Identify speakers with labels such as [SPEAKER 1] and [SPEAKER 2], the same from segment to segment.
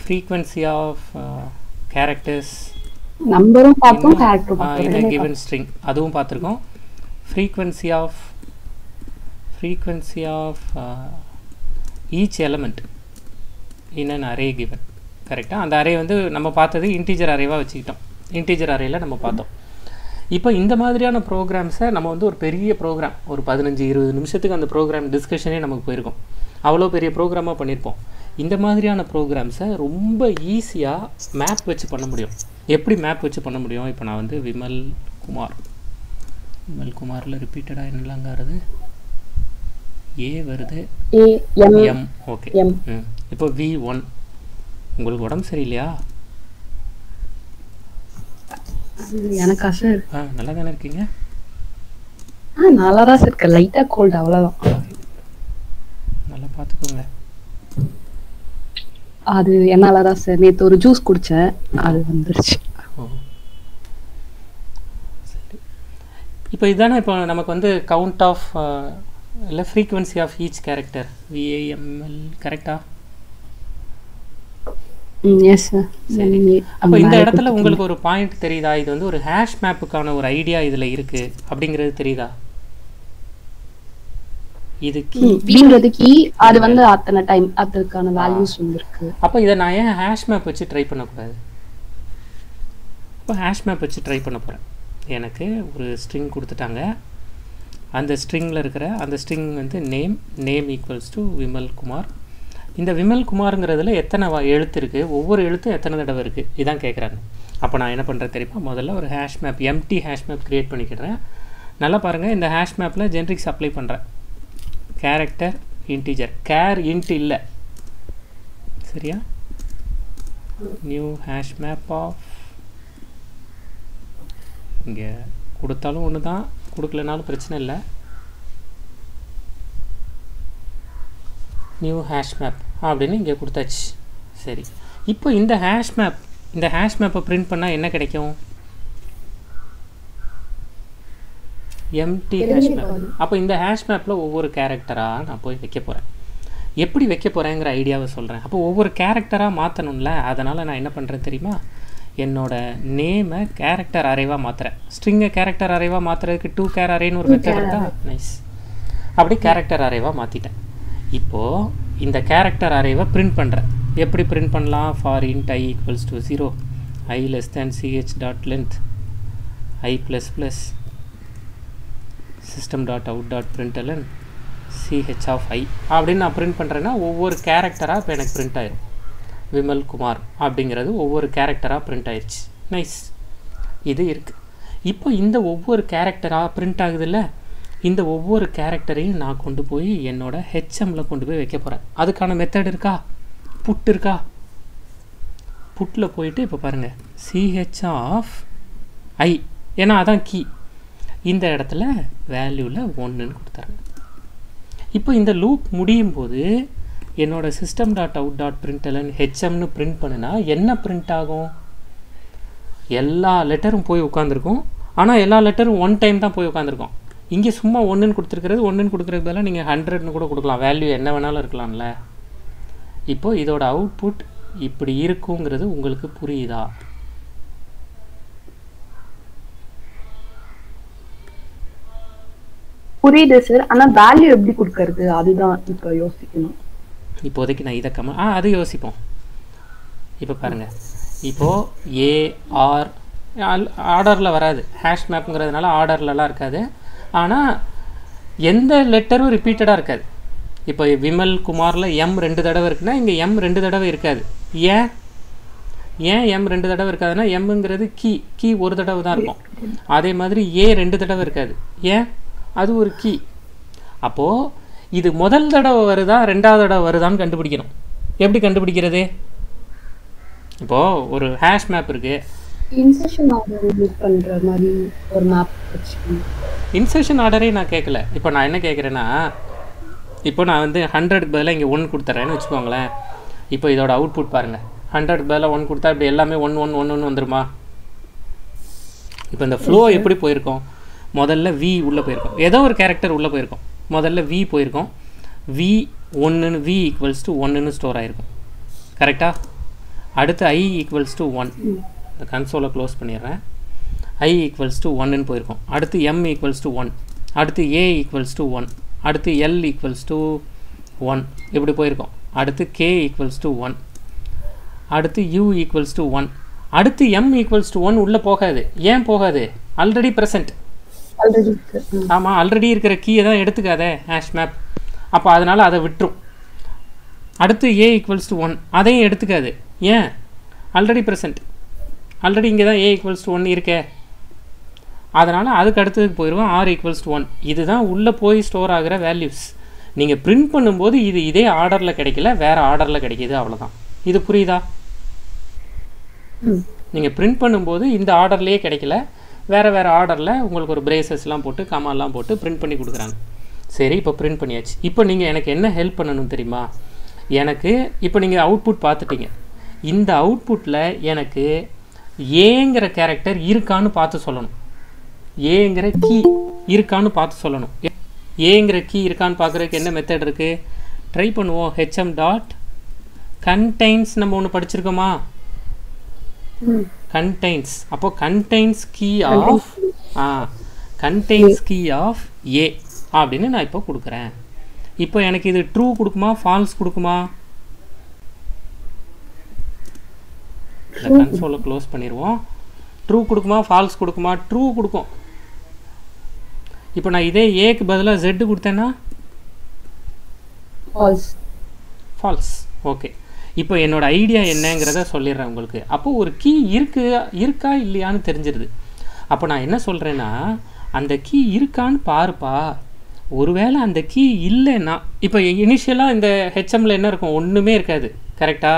[SPEAKER 1] Frequency of characters
[SPEAKER 2] நம்பரும் பார்த்தோம் கேரக்டரும்
[SPEAKER 1] in a
[SPEAKER 2] பார்த்தோம்
[SPEAKER 1] given string அதுவும் பார்த்துருக்கோம் frequency of frequency of uh, each element in an array given கரெக்டாக அந்த அரே வந்து நம்ம பார்த்தது இன்டீஜர் அரேவாக வச்சுக்கிட்டோம் இன்டீஜர் அரேல நம்ம பார்த்தோம் இப்போ இந்த மாதிரியான ப்ரோக்ராம்ஸை நம்ம வந்து ஒரு பெரிய ப்ரோக்ராம் ஒரு பதினஞ்சு இருபது நிமிஷத்துக்கு அந்த ப்ரோக்ராம் டிஸ்கஷனே நமக்கு போயிருக்கும் அவ்வளோ பெரிய ப்ரோக்ராமாக பண்ணியிருப்போம் இந்த மாதிரியான ப்ரோக்ராம்ஸை ரொம்ப ஈஸியாக மேப் வச்சு பண்ண முடியும் எப்படி மேப் வச்சு பண்ண முடியும் இப்போ நான் வந்து விமல் குமார் விமல் குமாரில் ரிப்பீட்டடாக என்னெல்லாங்க வருது ஏ வருது
[SPEAKER 2] A M
[SPEAKER 1] M okay
[SPEAKER 2] M
[SPEAKER 1] ம் இப்போ வி ஒன் உங்களுக்கு உடம்பு சரியில்லையா
[SPEAKER 2] எனக்கா சார்
[SPEAKER 1] ஆ நல்லா தானே இருக்கீங்க
[SPEAKER 2] ஆ நல்லா தான் சார் இருக்கு லைட்டா கோல்டு அவ்வளவுதான்
[SPEAKER 1] நல்லா பார்த்துக்கோங்க
[SPEAKER 2] அது என்னால தான் சார் நேத்து ஒரு ஜூஸ் குடிச்சேன் அது வந்துருச்சு
[SPEAKER 1] ஓ சரி இப்போ இதுதானே இப்போ நமக்கு வந்து கவுண்ட் ஆஃப் இல்லை frequency of each character VAML கரெக்டா
[SPEAKER 2] ம் எஸ் சார்
[SPEAKER 1] அப்போ இந்த இடத்துல உங்களுக்கு ஒரு பாயிண்ட் தெரியுதா இது வந்து ஒரு ஹேஷ் மேப்புக்கான ஒரு ஐடியா இதில் இருக்கு அப்படிங்கிறது தெரியுதா இது key.
[SPEAKER 2] அப்படின்றது கீ அது வந்து அத்தனை டைம் அதுக்கான வேல்யூஸ் வந்திருக்கு
[SPEAKER 1] அப்போ இதை நான் ஏன் ஹேஷ் மேப் வச்சு ட்ரை பண்ணக்கூடாது அப்போ ஹேஷ் மேப் வச்சு ட்ரை பண்ண போகிறேன் எனக்கு ஒரு ஸ்ட்ரிங் கொடுத்துட்டாங்க அந்த ஸ்ட்ரிங்கில் இருக்கிற அந்த ஸ்ட்ரிங் வந்து name name equals to Vimal Kumar இந்த விமல் குமாருங்கிறதுல எத்தனை வ- எழுத்து இருக்குது ஒவ்வொரு எழுத்தும் எத்தனை தடவை இருக்குது இதான் கேட்குறாங்க அப்போ நான் என்ன பண்ணுறேன் தெரியுமா முதல்ல ஒரு hash map empty hash map create பண்ணிக்கிறேன் நல்லா பாருங்கள் இந்த ஹேஷ் மேப்பில் ஜென்ரிக்ஸ் அப்ளை பண்ணுறேன் கேரக்டர் இன்டீஜர் கேர் இன்ட் இல்லை சரியா நியூ ஹேஷ் மேப் ஆஃப் இங்கே கொடுத்தாலும் ஒன்று தான் கொடுக்கலனாலும் பிரச்சனை இல்லை நியூ ஹேஷ் மேப் அப்படின்னு இங்கே கொடுத்தாச்சு சரி இப்போ இந்த ஹேஷ் மேப் இந்த ஹேஷ் மேப்பை பிரிண்ட் பண்ணால் என்ன கிடைக்கும் எம்டி ஹேஷ் மேப் அப்போ இந்த ஹேஷ் மேப்பில் ஒவ்வொரு கேரக்டராக நான் போய் வைக்க போகிறேன் எப்படி வைக்க போகிறேங்கிற ஐடியாவை சொல்கிறேன் அப்போ ஒவ்வொரு கேரக்டராக மாற்றணும்ல அதனால் நான் என்ன பண்ணுறேன் தெரியுமா என்னோட நேமை கேரக்டர் அரைவாக மாற்றுறேன் ஸ்ட்ரிங்கை கேரக்டர் அரைவாக மாற்றுறதுக்கு டூ கேர் அரேன்னு ஒரு மெத்தட் இருக்கா நைஸ் அப்படி கேரக்டர் அரைவாக மாற்றிட்டேன் இப்போது இந்த கேரக்டர் அரைவை பிரிண்ட் பண்ணுறேன் எப்படி பிரிண்ட் பண்ணலாம் for int I equals to zero I less than CH dot length I plus plus system dot out dot println CH of I அப்படின்னு நான் பிரிண்ட் பண்ணுறேன்னா ஒவ்வொரு கேரக்டராக இப்போ எனக்கு பிரிண்ட் ஆயிரும் விமல் குமார் அப்படிங்கிறது ஒவ்வொரு கேரக்டராக பிரிண்ட் ஆயிடுச்சு நைஸ் இது இருக்குது இப்போ இந்த ஒவ்வொரு கேரக்டராக பிரிண்ட் ஆகுதுல்ல இந்த ஒவ்வொரு கேரக்டரையும் நான் கொண்டு போய் என்னோட ஹெச்எம்மில் கொண்டு போய் வைக்க போகிறேன் அதுக்கான மெத்தட் இருக்கா புட் இருக்கா புட்டில் போயிட்டு இப்போ பாருங்கள் சிஹெச் ஆஃப் ஐ ஏன்னா அதான் கீ இந்த இடத்துல வேல்யூவில் ஒன்றுன்னு கொடுத்துறேன் இப்போ இந்த லூப் முடியும் போது என்னோட system dot out dot println ஹெச்எம்னு பிரிண்ட் பண்ணுனா என்ன பிரிண்ட் ஆகும் எல்லா லெட்டரும் போய் உட்காந்துருக்கும் ஆனால் எல்லா லெட்டரும் ஒன் டைம் தான் போய் உட்காந்துருக்கும் இங்கே சும்மா ஒன்றுன்னு கொடுத்துருக்கிறது ஒன்றுன்னு கொடுக்குறது பதிலாக நீங்கள் ஹண்ட்ரட்னு கூட கொடுக்கலாம் வேல்யூ என்ன வேணாலும் இருக்கலாம்ல இப்போ இதோட அவுட்புட் இப்படி இருக்குங்கிறது உங்களுக்கு புரியுதா
[SPEAKER 2] புரியுது சார் ஆனா வேல்யூ எப்படி கொடுக்கறது அதுதான் இப்ப யோசிக்கணும்
[SPEAKER 1] இப்போதைக்கு நான் இதை கம ஆ அது யோசிப்போம் இப்போ பாருங்கள் இப்போது ஏஆர் ஆர்டரில் வராது ஹேஷ் மேப்புங்கிறதுனால ஆர்டர்லலாம் இருக்காது ஆனால் எந்த லெட்டரும் ரிப்பீட்டடாக இருக்காது இப்போ விமல் குமாரில் எம் ரெண்டு தடவை இருக்குன்னா இங்கே எம் ரெண்டு தடவை இருக்காது ஏன் ஏன் எம் ரெண்டு தடவை இருக்காதுன்னா எம்ங்கிறது கீ கீ ஒரு தடவை தான் இருக்கும் அதே மாதிரி ஏ ரெண்டு தடவை இருக்காது ஏன் அது ஒரு கீ அப்போது இது முதல் தடவை வருதா ரெண்டாவது தடவை வருதான்னு கண்டுபிடிக்கணும் எப்படி கண்டுபிடிக்கிறது இப்போது ஒரு ஹேஷ் மேப் இருக்குது
[SPEAKER 2] இன்செஷன் ஆர்டர் யூஸ் பண்ற மாதிரி ஒரு மேப் வச்சுக்கணும்
[SPEAKER 1] இன்சர்ஷன் ஆர்டரே நான் கேட்கல இப்போ நான் என்ன கேட்குறேன்னா இப்போ நான் வந்து ஹண்ட்ரடுக்கு பதிலாக இங்கே ஒன் கொடுத்துட்றேன்னு வச்சுக்கோங்களேன் இப்போ இதோட அவுட்புட் பாருங்கள் ஹண்ட்ரட் பதிலாக ஒன் கொடுத்தா இப்படி எல்லாமே ஒன் ஒன் ஒன் ஒன்று வந்துருமா இப்போ இந்த ஃப்ளோ எப்படி போயிருக்கோம் முதல்ல வி உள்ளே போயிருக்கோம் ஏதோ ஒரு கேரக்டர் உள்ளே போயிருக்கோம் முதல்ல வி போயிருக்கோம் வி ஒன்றுன்னு வி ஈக்குவல்ஸ் டு ஒன்றுன்னு ஸ்டோர் ஆயிருக்கும் கரெக்டாக அடுத்து ஐ ஈக்குவல்ஸ் டு ஒன் இந்த கன்சோலை க்ளோஸ் பண்ணிடுறேன் ஐ ஈக்குவல்ஸ் டு ஒன்னு போயிருக்கோம் அடுத்து எம் ஈக்குவல்ஸ் டு ஒன் அடுத்து ஏ ஈக்குவல்ஸ் டு ஒன் அடுத்து எல் ஈக்குவல்ஸ் டு ஒன் இப்படி போயிருக்கோம் அடுத்து கே ஈக்குவல்ஸ் டு ஒன் அடுத்து யூ ஈக்குவல்ஸ் டு ஒன் அடுத்து எம் ஈக்குவல்ஸ் டு ஒன் உள்ளே போகாது ஏன் போகாது ஆல்ரெடி ப்ரெசன்ட்
[SPEAKER 2] ஆல்ரெடி இருக்கு ம்.
[SPEAKER 1] ஆமாம் ஆல்ரெடி இருக்கிற கீயை தான் எடுத்துக்காதே ஹேஷ் மேப் அப்போ அதனால் அதை விட்டுரும் அடுத்து ஏ ஈக்குவல்ஸ் டு ஒன் அதையும் எடுத்துக்காது ஏன் ஆல்ரெடி ப்ரெசன்ட் ஆல்ரெடி இங்கே தான் ஏ ஈக்குவல்ஸ் டு ஒன் இருக்கே அதனால் அதுக்கு அடுத்ததுக்கு போயிடுவோம் ஆர் ஈக்குவல்ஸ் டு ஒன் இதுதான் உள்ளே போய் ஸ்டோர் ஆகிற வேல்யூஸ் நீங்கள் பிரிண்ட் பண்ணும்போது இது இதே ஆர்டரில் கிடைக்கல வேறு ஆர்டரில் கிடைக்கிது அவ்வளோதான் இது புரியுதா
[SPEAKER 2] ம்.
[SPEAKER 1] நீங்கள் பிரிண்ட் பண்ணும்போது இந்த ஆர்டர்லேயே கிடைக்கல வேறு வேறு ஆர்டரில் உங்களுக்கு ஒரு பிரேசஸ்லாம் போட்டு கமாலாம் போட்டு பிரிண்ட் பண்ணி கொடுக்குறாங்க சரி இப்போ பிரிண்ட் பண்ணியாச்சு இப்போ நீங்கள் எனக்கு என்ன ஹெல்ப் பண்ணணும் தெரியுமா எனக்கு இப்போ நீங்கள் அவுட்புட் பார்த்துட்டீங்க இந்த அவுட்புட்டில் எனக்கு ஏங்கிற கேரக்டர் இருக்கான்னு பார்த்து சொல்லணும் ஏங்கிற கீ இருக்கான்னு பார்த்து சொல்லணும் ஏங்கிற கீ இருக்கான்னு பார்க்குறதுக்கு என்ன மெத்தட் இருக்குது ட்ரை பண்ணுவோம் ஹெச்எம் டாட் கண்டைன்ஸ் நம்ம ஒன்று படிச்சிருக்கோமா
[SPEAKER 2] ம்.
[SPEAKER 1] கண்டைன்ஸ் அப்போ contains key of ah contains key of A அப்படின்னு நான் இப்போ கொடுக்குறேன் இப்போ எனக்கு இது ட்ரூ கொடுக்குமா ஃபால்ஸ் கொடுக்குமா இந்த கன்சோலை க்ளோஸ் பண்ணிடுவோம் ட்ரூ கொடுக்குமா ஃபால்ஸ் கொடுக்குமா ட்ரூ கொடுக்கும் இப்போ நான் இதே ஏக்கு பதிலாக ஜெட்டு கொடுத்தேன்னா
[SPEAKER 2] False.
[SPEAKER 1] ஃபால்ஸ் ஓகே இப்போ என்னோட ஐடியா என்னங்கிறத சொல்லிடுறேன் உங்களுக்கு அப்போ ஒரு கீ இருக்கு இருக்கா இல்லையான்னு தெரிஞ்சிருது அப்போ நான் என்ன சொல்கிறேன்னா அந்த கீ இருக்கான்னு பாருப்பா ஒருவேளை அந்த கீ இல்லைன்னா இப்போ இனிஷியலாக இந்த ஹெச்எம்ல என்ன இருக்கும் ஒன்றுமே இருக்காது கரெக்டா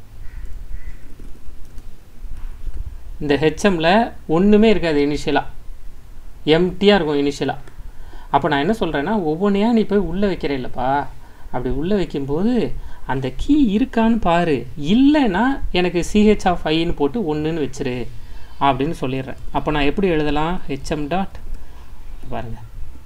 [SPEAKER 1] இந்த ஹெச்எம்ல ஒன்றுமே இருக்காது இனிஷியலாக எம்டியாக இருக்கும் இனிஷியலாக அப்போ நான் என்ன சொல்கிறேன்னா ஒவ்வொன்றையா நீ போய் உள்ளே வைக்கிற இல்லைப்பா அப்படி உள்ளே வைக்கும்போது அந்த கீ இருக்கான்னு பாரு இல்லைன்னா எனக்கு சிஹெச் ஆஃப் ஐன்னு போட்டு ஒன்றுன்னு வச்சிரு அப்படின்னு சொல்லிடுறேன் அப்போ நான் எப்படி எழுதலாம் ஹெச்எம் டாட் பாருங்கள்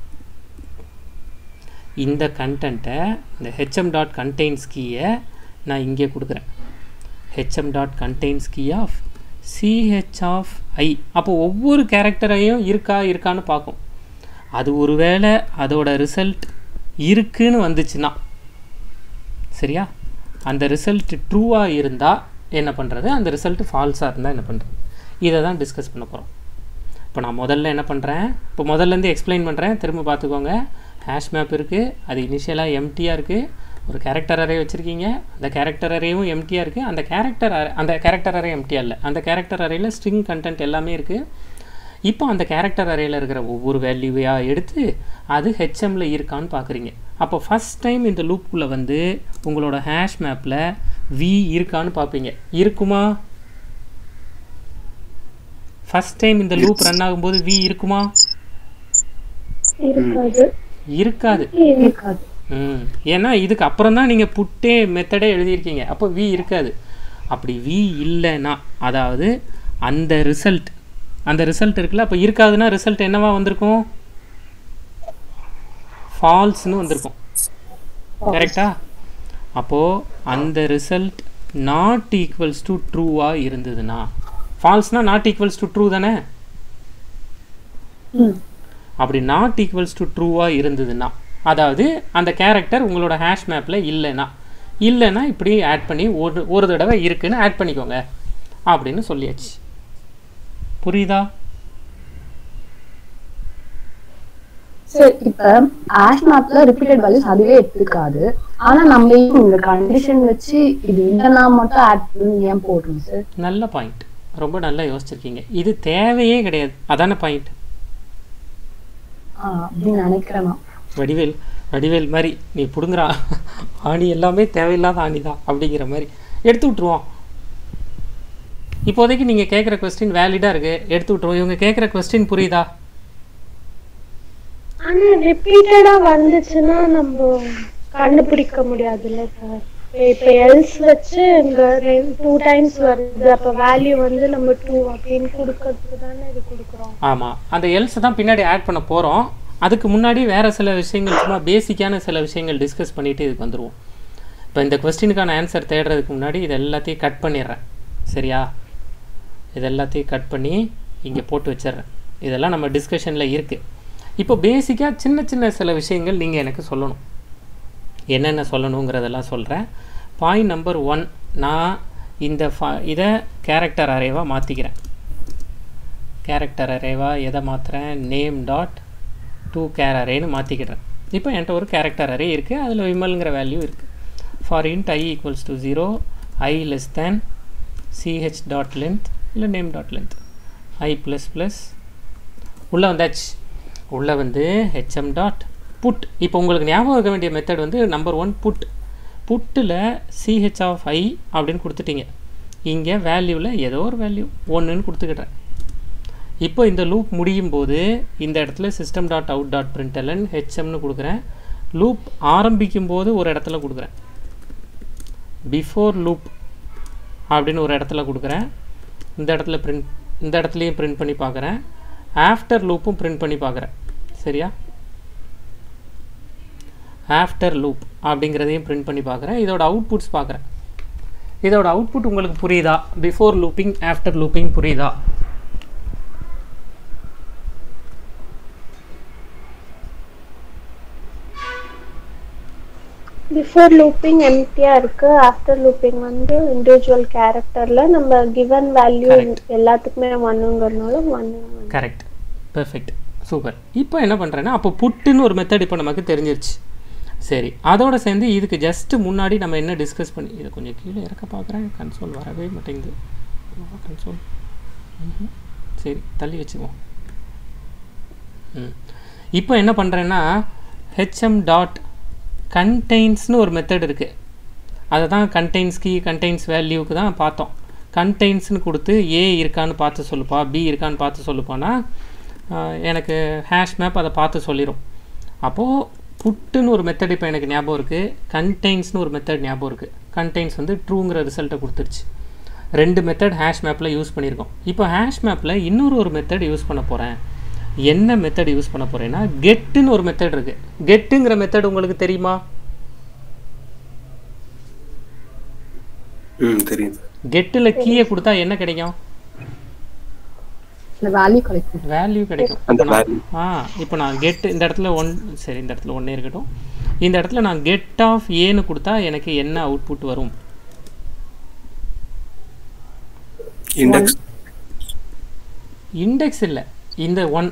[SPEAKER 1] இந்த கண்டென்ட்டை இந்த ஹெச்எம் டாட் கண்டெய்ன்ஸ் கீயை நான் இங்கே கொடுக்குறேன் HM dot contains key of CH of I அப்போ ஒவ்வொரு கேரக்டரையும் இருக்கா இருக்கான்னு பார்க்கும் அது ஒருவேளை அதோட ரிசல்ட் இருக்குன்னு வந்துச்சுன்னா சரியா அந்த ரிசல்ட் ட்ரூவாக இருந்தால் என்ன பண்ணுறது அந்த ரிசல்ட் ஃபால்ஸாக இருந்தால் என்ன பண்ணுறது இதை தான் டிஸ்கஸ் பண்ண போகிறோம் இப்போ நான் முதல்ல என்ன பண்ணுறேன் இப்போ முதல்லேருந்து எக்ஸ்பிளைன் பண்ணுறேன் திரும்ப பார்த்துக்கோங்க ஹேஷ் மேப் இருக்குது அது இனிஷியலாக எம்டியாக இருக்குது ஒரு கேரக்டர் அரே வச்சுருக்கீங்க அந்த கேரக்டர் அரேவும் எம்டியாக இருக்குது அந்த கேரக்டர் அந்த கேரக்டர் அரே எம்டியாக இல்லை அந்த கேரக்டர் அரேயில் ஸ்ட்ரிங் கண்டென்ட் எல்லாமே இருக்குது இப்போ அந்த கேரக்டர் அரேயில் இருக்கிற ஒவ்வொரு வேல்யூவையாக எடுத்து அது ஹெச்எம்ல இருக்கான்னு பார்க்குறீங்க அப்போ ஃபஸ்ட் டைம் இந்த லூப்புக்குள்ளே வந்து உங்களோட ஹேஷ் மேப்பில் வி இருக்கான்னு பார்ப்பீங்க இருக்குமா ஃபஸ்ட் டைம் இந்த லூப் ரன் ஆகும்போது வி இருக்குமா
[SPEAKER 3] இருக்காது
[SPEAKER 1] இருக்காது
[SPEAKER 2] இருக்காது
[SPEAKER 1] ம் ஏன்னா இதுக்கு அப்புறம் தான் நீங்கள் புட்டே மெத்தடே எழுதியிருக்கீங்க அப்போ வி இருக்காது அப்படி வி இல்லைன்னா அதாவது அந்த ரிசல்ட் அந்த ரிசல்ட் இருக்குல்ல அப்போ இருக்காதுன்னா ரிசல்ட் என்னவா வந்திருக்கும் ஃபால்ஸ்னு வந்திருக்கும் கரெக்டா அப்போது அந்த ரிசல்ட் நாட் ஈக்குவல்ஸ் டு ட்ரூவாக இருந்ததுன்னா ஃபால்ஸ்னால் நாட் ஈக்குவல்ஸ் டு ட்ரூ தானே
[SPEAKER 2] ம்
[SPEAKER 1] அப்படி நாட் ஈக்குவல்ஸ் டு ட்ரூவாக இருந்ததுன்னா அதாவது அந்த கேரக்டர் உங்களோட ஹேஷ் மேப்பில் இல்லைன்னா இல்லைன்னா இப்படி ஆட் பண்ணி ஒரு ஒரு தடவை இருக்குன்னு ஆட் பண்ணிக்கோங்க அப்படின்னு சொல்லியாச்சு புரியுதா
[SPEAKER 2] சரி இப்ப ஆஷ் மேப்ல ரிப்பீட்டட் வேல்யூஸ் அதுவே எடுத்துக்காது ஆனா நம்ம ஏன் இந்த கண்டிஷன் வச்சு இது இல்லைன்னா மட்டும் ஆட் பண்ணி ஏன் போடுறோம் சார்
[SPEAKER 1] நல்ல பாயிண்ட் ரொம்ப நல்லா யோசிச்சிருக்கீங்க இது தேவையே கிடையாது அதான பாயிண்ட்
[SPEAKER 2] அப்படின்னு நினைக்கிறேன் நான்
[SPEAKER 1] வடிவேல் வடிவேல் மாதிரி நீ பிடுங்குறா ஆணி எல்லாமே தேவையில்லாத ஆணி தான் அப்படிங்கிற மாதிரி எடுத்து விட்ருவோம் இப்போதைக்கு நீங்கள் கேட்குற கொஸ்டின் வேலிடாக இருக்குது எடுத்து விட்ருவோம் இவங்க கேட்குற கொஸ்டின் புரியுதா
[SPEAKER 3] ஆனா ரிப்பீட்டடா வந்துச்சுன்னா நம்ம கண்டுபிடிக்க முடியாதுல்ல சார் இப்ப எல்ஸ் வச்சு இங்க டூ டைம்ஸ் வருது அப்ப வேல்யூ வந்து நம்ம டூ அப்படின்னு கொடுக்கறதுக்கு தானே இது கொடுக்குறோம்
[SPEAKER 1] ஆமாம் அந்த எல்ஸை தான் பின்னாடி ஆட் பண்ண போகிறோம் அதுக்கு முன்னாடி வேறு சில விஷயங்கள் சும்மா பேசிக்கான சில விஷயங்கள் டிஸ்கஸ் பண்ணிவிட்டு இதுக்கு வந்துடுவோம் இப்போ இந்த கொஸ்டினுக்கான ஆன்சர் தேடுறதுக்கு முன்னாடி இது எல்லாத்தையும் கட் பண்ணிடுறேன் சரியா இது எல்லாத்தையும் கட் பண்ணி இங்கே போட்டு வச்சிடுறேன் இதெல்லாம் நம்ம டிஸ்கஷனில் இருக்குது இப்போ பேசிக்காக சின்ன சின்ன சில விஷயங்கள் நீங்கள் எனக்கு சொல்லணும் என்னென்ன சொல்லணுங்கிறதெல்லாம் சொல்கிறேன் பாயிண்ட் நம்பர் ஒன் நான் இந்த ஃபா இதை கேரக்டர் அரேவாக மாற்றிக்கிறேன் கேரக்டர் அரேவாக எதை மாற்றுறேன் நேம் டாட் டூ கேர் அரேன்னு மாற்றிக்கிறேன் இப்போ என்கிட்ட ஒரு கேரக்டர் அரே இருக்குது அதில் விமல்ங்கிற வேல்யூ இருக்குது for int I equals to zero I less than CH dot length இல்லை name dot length I plus plus உள்ளே வந்தாச்சு உள்ளே வந்து ஹெச்எம் டாட் புட் இப்போ உங்களுக்கு ஞாபகம் இருக்க வேண்டிய மெத்தட் வந்து நம்பர் ஒன் புட் புட்டில் சிஹெச் ஆஃப் ஐ அப்படின்னு கொடுத்துட்டீங்க இங்கே வேல்யூவில் ஏதோ ஒரு வேல்யூ ஒன்றுன்னு கொடுத்துக்கிட்டேன் இப்போ இந்த லூப் முடியும் போது இந்த இடத்துல system dot out dot println ஹெச்எம்னு கொடுக்குறேன் லூப் ஆரம்பிக்கும் போது ஒரு இடத்துல கொடுக்குறேன் பிஃபோர் லூப் அப்படின்னு ஒரு இடத்துல கொடுக்குறேன் இந்த இடத்துல பிரிண்ட் இந்த இடத்துலையும் பிரிண்ட் பண்ணி பார்க்குறேன் ஆஃப்டர் லூப்பும் பிரிண்ட் பண்ணி பார்க்குறேன் சரியா ஆஃப்டர் லூப் அப்படிங்கிறதையும் பிரிண்ட் பண்ணி பார்க்குறேன் இதோட அவுட்புட்ஸ் பார்க்குறேன் இதோட அவுட்புட் உங்களுக்கு புரியுதா பிஃபோர் லூப்பிங் ஆஃப்டர் லூப்பிங் புரியுதா
[SPEAKER 3] பிஃபோர் லூப்பிங் எம்டியா இருக்கு ஆஃப்டர் லூப்பிங் வந்து இண்டிவிஜுவல் கேரக்டர்ல நம்ம கிவன் வேல்யூ
[SPEAKER 1] Correct.
[SPEAKER 3] எல்லாத்துக்குமே ஒன்னுங்கிறதுனால ஒன்னு
[SPEAKER 1] கரெக்ட் பெர்ஃபெக்ட் சூப்பர் இப்போ என்ன பண்ணுறேன்னா அப்போ புட்டுன்னு ஒரு மெத்தட் இப்போ நமக்கு தெரிஞ்சிருச்சு சரி அதோட சேர்ந்து இதுக்கு ஜஸ்ட் முன்னாடி நம்ம என்ன டிஸ்கஸ் பண்ணி இதை கொஞ்சம் கீழே இறக்க பார்க்குறேன் கன்சோல் வரவே மாட்டேங்குது கன்சோல் சரி தள்ளி வச்சுக்குவோம் ம் இப்போ என்ன பண்ணுறேன்னா ஹெச்எம் டாட் கண்டெய்ன்ஸ்னு ஒரு மெத்தட் இருக்குது அதை தான் கண்டெய்ன்ஸ் கீ கண்டெய்ன்ஸ் வேல்யூக்கு தான் பார்த்தோம் கண்டெய்ன்ஸ்னு கொடுத்து ஏ இருக்கான்னு பார்த்து சொல்லுப்பா பி இருக்கான்னு பார்த்து சொல்லுப்பானா ஆஹ், எனக்கு ஹேஷ் மேப் அதை பார்த்து சொல்லிடும் அப்போது புட்டுன்னு ஒரு மெத்தட் இப்போ எனக்கு ஞாபகம் இருக்குது கண்டெய்ன்ஸ்னு ஒரு மெத்தட் ஞாபகம் இருக்குது கண்டெய்ன்ஸ் வந்து ட்ரூங்கிற ரிசல்ட்டை கொடுத்துருச்சு ரெண்டு மெத்தட் ஹேஷ் மேப்பில் யூஸ் பண்ணியிருக்கோம் இப்போ ஹேஷ் மேப்பில் இன்னொரு ஒரு மெத்தட் யூஸ் பண்ண போகிறேன் என்ன மெத்தட் யூஸ் பண்ண போகிறேன்னா கெட்டுன்னு ஒரு மெத்தட் இருக்குது கெட்டுங்கிற மெத்தட் உங்களுக்கு தெரியுமா
[SPEAKER 4] ம் தெரியும்
[SPEAKER 1] கெட்டில் கீயை கொடுத்தா என்ன கிடைக்கும்
[SPEAKER 2] இந்த வேல்யூ கிடைக்கும்
[SPEAKER 1] வேல்யூ கிடைக்கும்
[SPEAKER 4] அந்த
[SPEAKER 1] இப்போ நான்
[SPEAKER 4] வேல்யூ
[SPEAKER 1] ஆ இப்போ நான் கெட் இந்த இடத்துல ஒன் சரி இந்த இடத்துல ஒன்றே இருக்கட்டும் இந்த இடத்துல நான் கெட் ஆஃப் ஏன்னு கொடுத்தா எனக்கு என்ன அவுட்புட் வரும்
[SPEAKER 4] இண்டெக்ஸ்
[SPEAKER 1] இண்டெக்ஸ் இல்லை இந்த ஒன்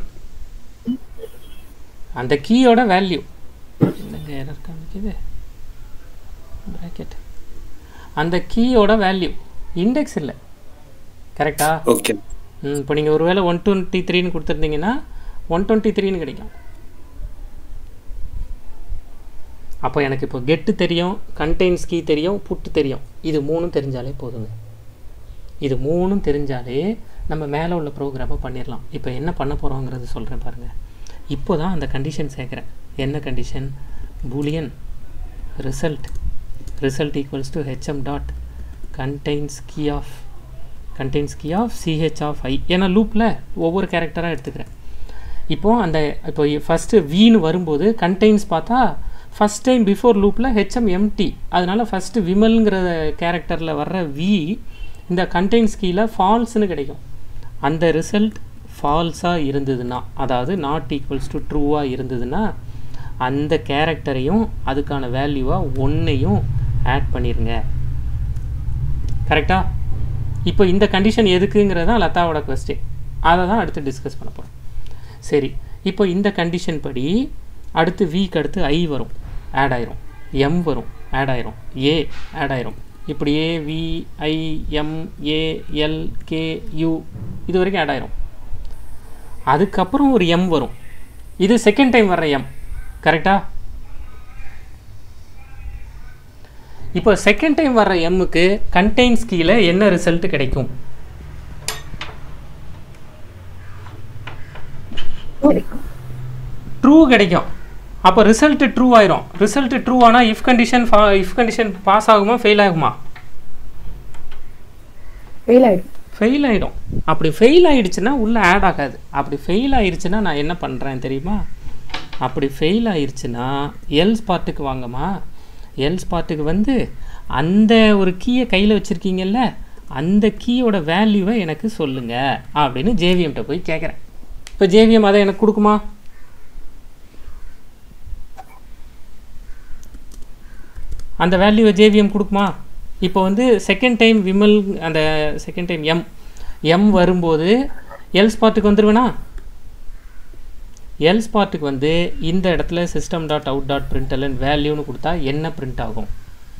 [SPEAKER 1] அந்த கீயோட வேல்யூ என்னங்க எரர் காமிக்குது ப்ராக்கெட் அந்த கீயோட வேல்யூ இண்டெக்ஸ் இல்லை கரெக்டா
[SPEAKER 4] ஓகே
[SPEAKER 1] ம் இப்போ நீங்கள் ஒருவேளை ஒன் டுவெண்ட்டி த்ரீன்னு கொடுத்துருந்தீங்கன்னா ஒன் டுவெண்ட்டி த்ரீன்னு கிடைக்கும் அப்போ எனக்கு இப்போ கெட்டு தெரியும் கண்டெய்ன்ஸ் கீ தெரியும் புட்டு தெரியும் இது மூணும் தெரிஞ்சாலே போதுங்க இது மூணும் தெரிஞ்சாலே நம்ம மேலே உள்ள ப்ரோக்ராமை பண்ணிடலாம் இப்போ என்ன பண்ண போகிறோங்கிறது சொல்கிறேன் பாருங்கள் இப்போ தான் அந்த கண்டிஷன் சேர்க்குறேன் என்ன condition boolean result result equals to HM dot contains key of contains key of CH of I ஏன்னா லூப்பில் ஒவ்வொரு கேரக்டராக எடுத்துக்கிறேன் இப்போது அந்த இப்போ ஃபஸ்ட்டு வீன்னு வரும்போது கண்டெய்ன்ஸ் பார்த்தா ஃபஸ்ட் டைம் பிஃபோர் லூப்பில் ஹெச்எம் எம்டி அதனால ஃபஸ்ட்டு விமல்ங்கிற கேரக்டரில் வர்ற வி இந்த கண்டெய்ன்ஸ் கீழே ஃபால்ஸ்னு கிடைக்கும் அந்த ரிசல்ட் ஃபால்ஸாக இருந்ததுன்னா அதாவது நாட் ஈக்குவல்ஸ் டு ட்ரூவாக இருந்ததுன்னா அந்த கேரக்டரையும் அதுக்கான வேல்யூவாக ஒன்றையும் ஆட் பண்ணிடுங்க கரெக்டா இப்போ இந்த கண்டிஷன் எதுக்குங்கிறது தான் லதாவோட கொஸ்டின் அதை தான் அடுத்து டிஸ்கஸ் பண்ண போகிறோம் சரி இப்போ இந்த கண்டிஷன் படி அடுத்து விக்கு அடுத்து ஐ வரும் ஆட் ஆயிரும் எம் வரும் ஆட் ஆயிரும் ஏ ஆட் ஆயிரும் இப்படியே V I M A L K U இது வரைக்கும் ஆட் ஆயிரும் அதுக்கப்புறம் ஒரு எம் வரும் இது செகண்ட் டைம் வர்ற எம் கரெக்டா இப்போ செகண்ட் டைம் வர்ற எம்முக்கு கண்டெய்ன்ஸ் கீழே என்ன ரிசல்ட் கிடைக்கும்
[SPEAKER 2] கிடைக்கும்
[SPEAKER 1] ட்ரூ கிடைக்கும் அப்போ ரிசல்ட் ட்ரூ ஆயிரும் ரிசல்ட் ட்ரூ ஆனால் if condition if condition pass ஆகுமா ஃபெயில் ஆகுமா
[SPEAKER 2] ஃபெயில் ஆயிடும்
[SPEAKER 1] ஃபெயில் ஆகிடும் அப்படி ஃபெயில் ஆயிடுச்சுன்னா உள்ளே ஆட் ஆகாது அப்படி ஃபெயில் ஆயிடுச்சுன்னா நான் என்ன பண்ணுறேன் தெரியுமா அப்படி ஃபெயில் ஆயிடுச்சுன்னா எல்ஸ் பார்ட்டுக்கு வாங்கம்மா எல்ஸ் பார்ட்டுக்கு வந்து அந்த ஒரு கீயை கையில் வச்சுருக்கீங்கல்ல அந்த கீயோட வேல்யூவை எனக்கு சொல்லுங்க அப்படின்னு ஜேவிஎம்கிட்ட போய் கேட்குறேன் இப்போ ஜேவிஎம் அதை எனக்கு கொடுக்குமா அந்த வேல்யூவை ஜேவிஎம் கொடுக்குமா இப்போ வந்து செகண்ட் டைம் விமல் அந்த செகண்ட் டைம் எம் எம் வரும்போது எல்ஸ் பார்ட்டுக்கு வந்துருவேனா எல்ஸ் பார்ட்டுக்கு வந்து இந்த இடத்துல system dot out dot println வேல்யூன்னு கொடுத்தா என்ன பிரிண்ட் ஆகும்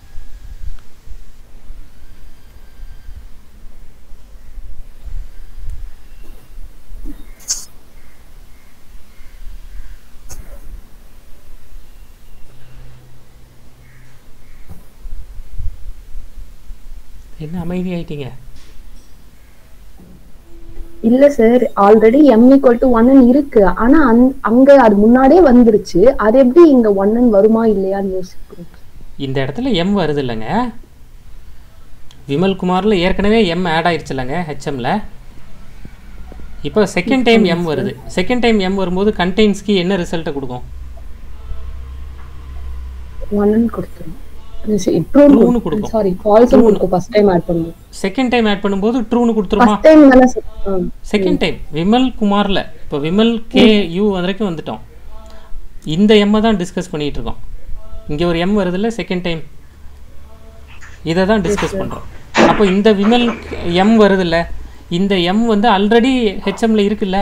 [SPEAKER 1] என்ன அமைதி ஆயிட்டீங்க
[SPEAKER 2] இல்ல sir already M equal to ஒன்னு இருக்கு ஆனா அந்- அங்க அது முன்னாடியே வந்துருச்சு அது எப்படி இங்க ஒன்னு வருமா இல்லையான்னு யோசிக்கிறோம்
[SPEAKER 1] இந்த இடத்துல எம் வருது இல்லைங்க விமல் குமார்ல ஏற்கனவே எம் ஆட் ஆயிடுச்சு இல்லைங்க ஹெச்எம்ல இப்போ செகண்ட் டைம் எம் வருது செகண்ட் டைம் எம் வரும்போது கண்டெய்ன்ஸ்க்கு என்ன ரிசல்ட்டை கொடுக்கும்
[SPEAKER 2] ஒன்னு கொடுத்துரும்
[SPEAKER 1] True னு
[SPEAKER 2] ட்ரூ
[SPEAKER 1] கொடுக்கும்.
[SPEAKER 2] சாரி ஃபால்ஸ் கொடுக்கும் ஃபர்ஸ்ட் டைம் ஆட் பண்ணுவோம்
[SPEAKER 1] செகண்ட் டைம் ஆட் பண்ணும்போது ட்ரூன்னு கொடுத்துருமா
[SPEAKER 2] ஃபர்ஸ்ட் டைம் தானே sir? ஆ.
[SPEAKER 1] செகண்ட் டைம் விமல் குமார்ல இப்போ விமல் கே யூ வரைக்கும் வந்துட்டோம் இந்த எம்மை தான் டிஸ்கஸ் பண்ணிட்டு இருக்கோம் இங்கே ஒரு எம் வருதுல்ல செகண்ட் டைம் இதை தான் டிஸ்கஸ் பண்ணுறோம் அப்போ இந்த விமல் எம் வருதுல்ல இந்த எம் வந்து ஆல்ரெடி ஹெச்எம்ல இருக்குல்ல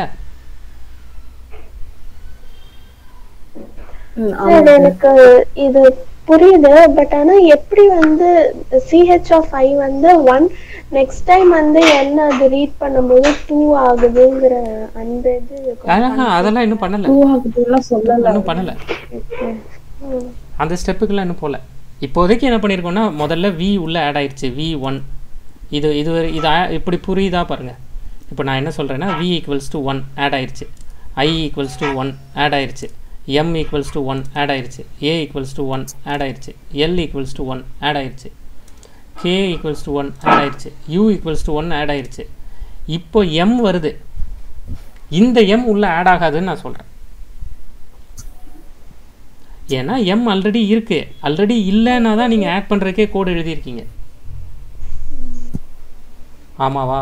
[SPEAKER 2] ம்,
[SPEAKER 3] சார் எனக்கு இது புரியுது பட் ஆனா எப்படி வந்து சிஹெச் ஆஃப் ஐ வந்து ஒன் நெக்ஸ்ட் டைம் வந்து என்ன அது ரீட் பண்ணும்போது டூ ஆகுதுங்கிற அந்த இது
[SPEAKER 1] ஆஹா, அதெல்லாம் இன்னும் பண்ணல
[SPEAKER 2] டூ ஆகுதுலாம் சொல்லல
[SPEAKER 1] இன்னும் பண்ணல
[SPEAKER 3] ம்.
[SPEAKER 1] அந்த ஸ்டெப்புக்கெல்லாம் இன்னும் போகல இப்போதைக்கு என்ன பண்ணியிருக்கோம்னா முதல்ல வி உள்ள ஆட் ஆயிடுச்சு வி ஒன் இது இது ஒரு- இது ஆ- இப்படி புரியுதா பாருங்க இப்போ நான் என்ன சொல்கிறேன்னா V equals to one add ஆயிடுச்சு I equals to one add ஆயிடுச்சு M equals to one add ஆயிடுச்சு A equals to one add ஆயிடுச்சு L equals to one add ஆயிடுச்சு K equals to one add ஆயிடுச்சு U equals to one add ஆயிடுச்சு இப்போ M வருது இந்த M உள்ள ஆட் ஆகாதுன்னு நான் சொல்கிறேன் ஏன்னா எம் ஆல்ரெடி இருக்கு ஆல்ரெடி இல்லைன்னா தான் நீங்கள் ஆட் பண்ணுறதுக்கே கோடு எழுதியிருக்கீங்க ஆமாவா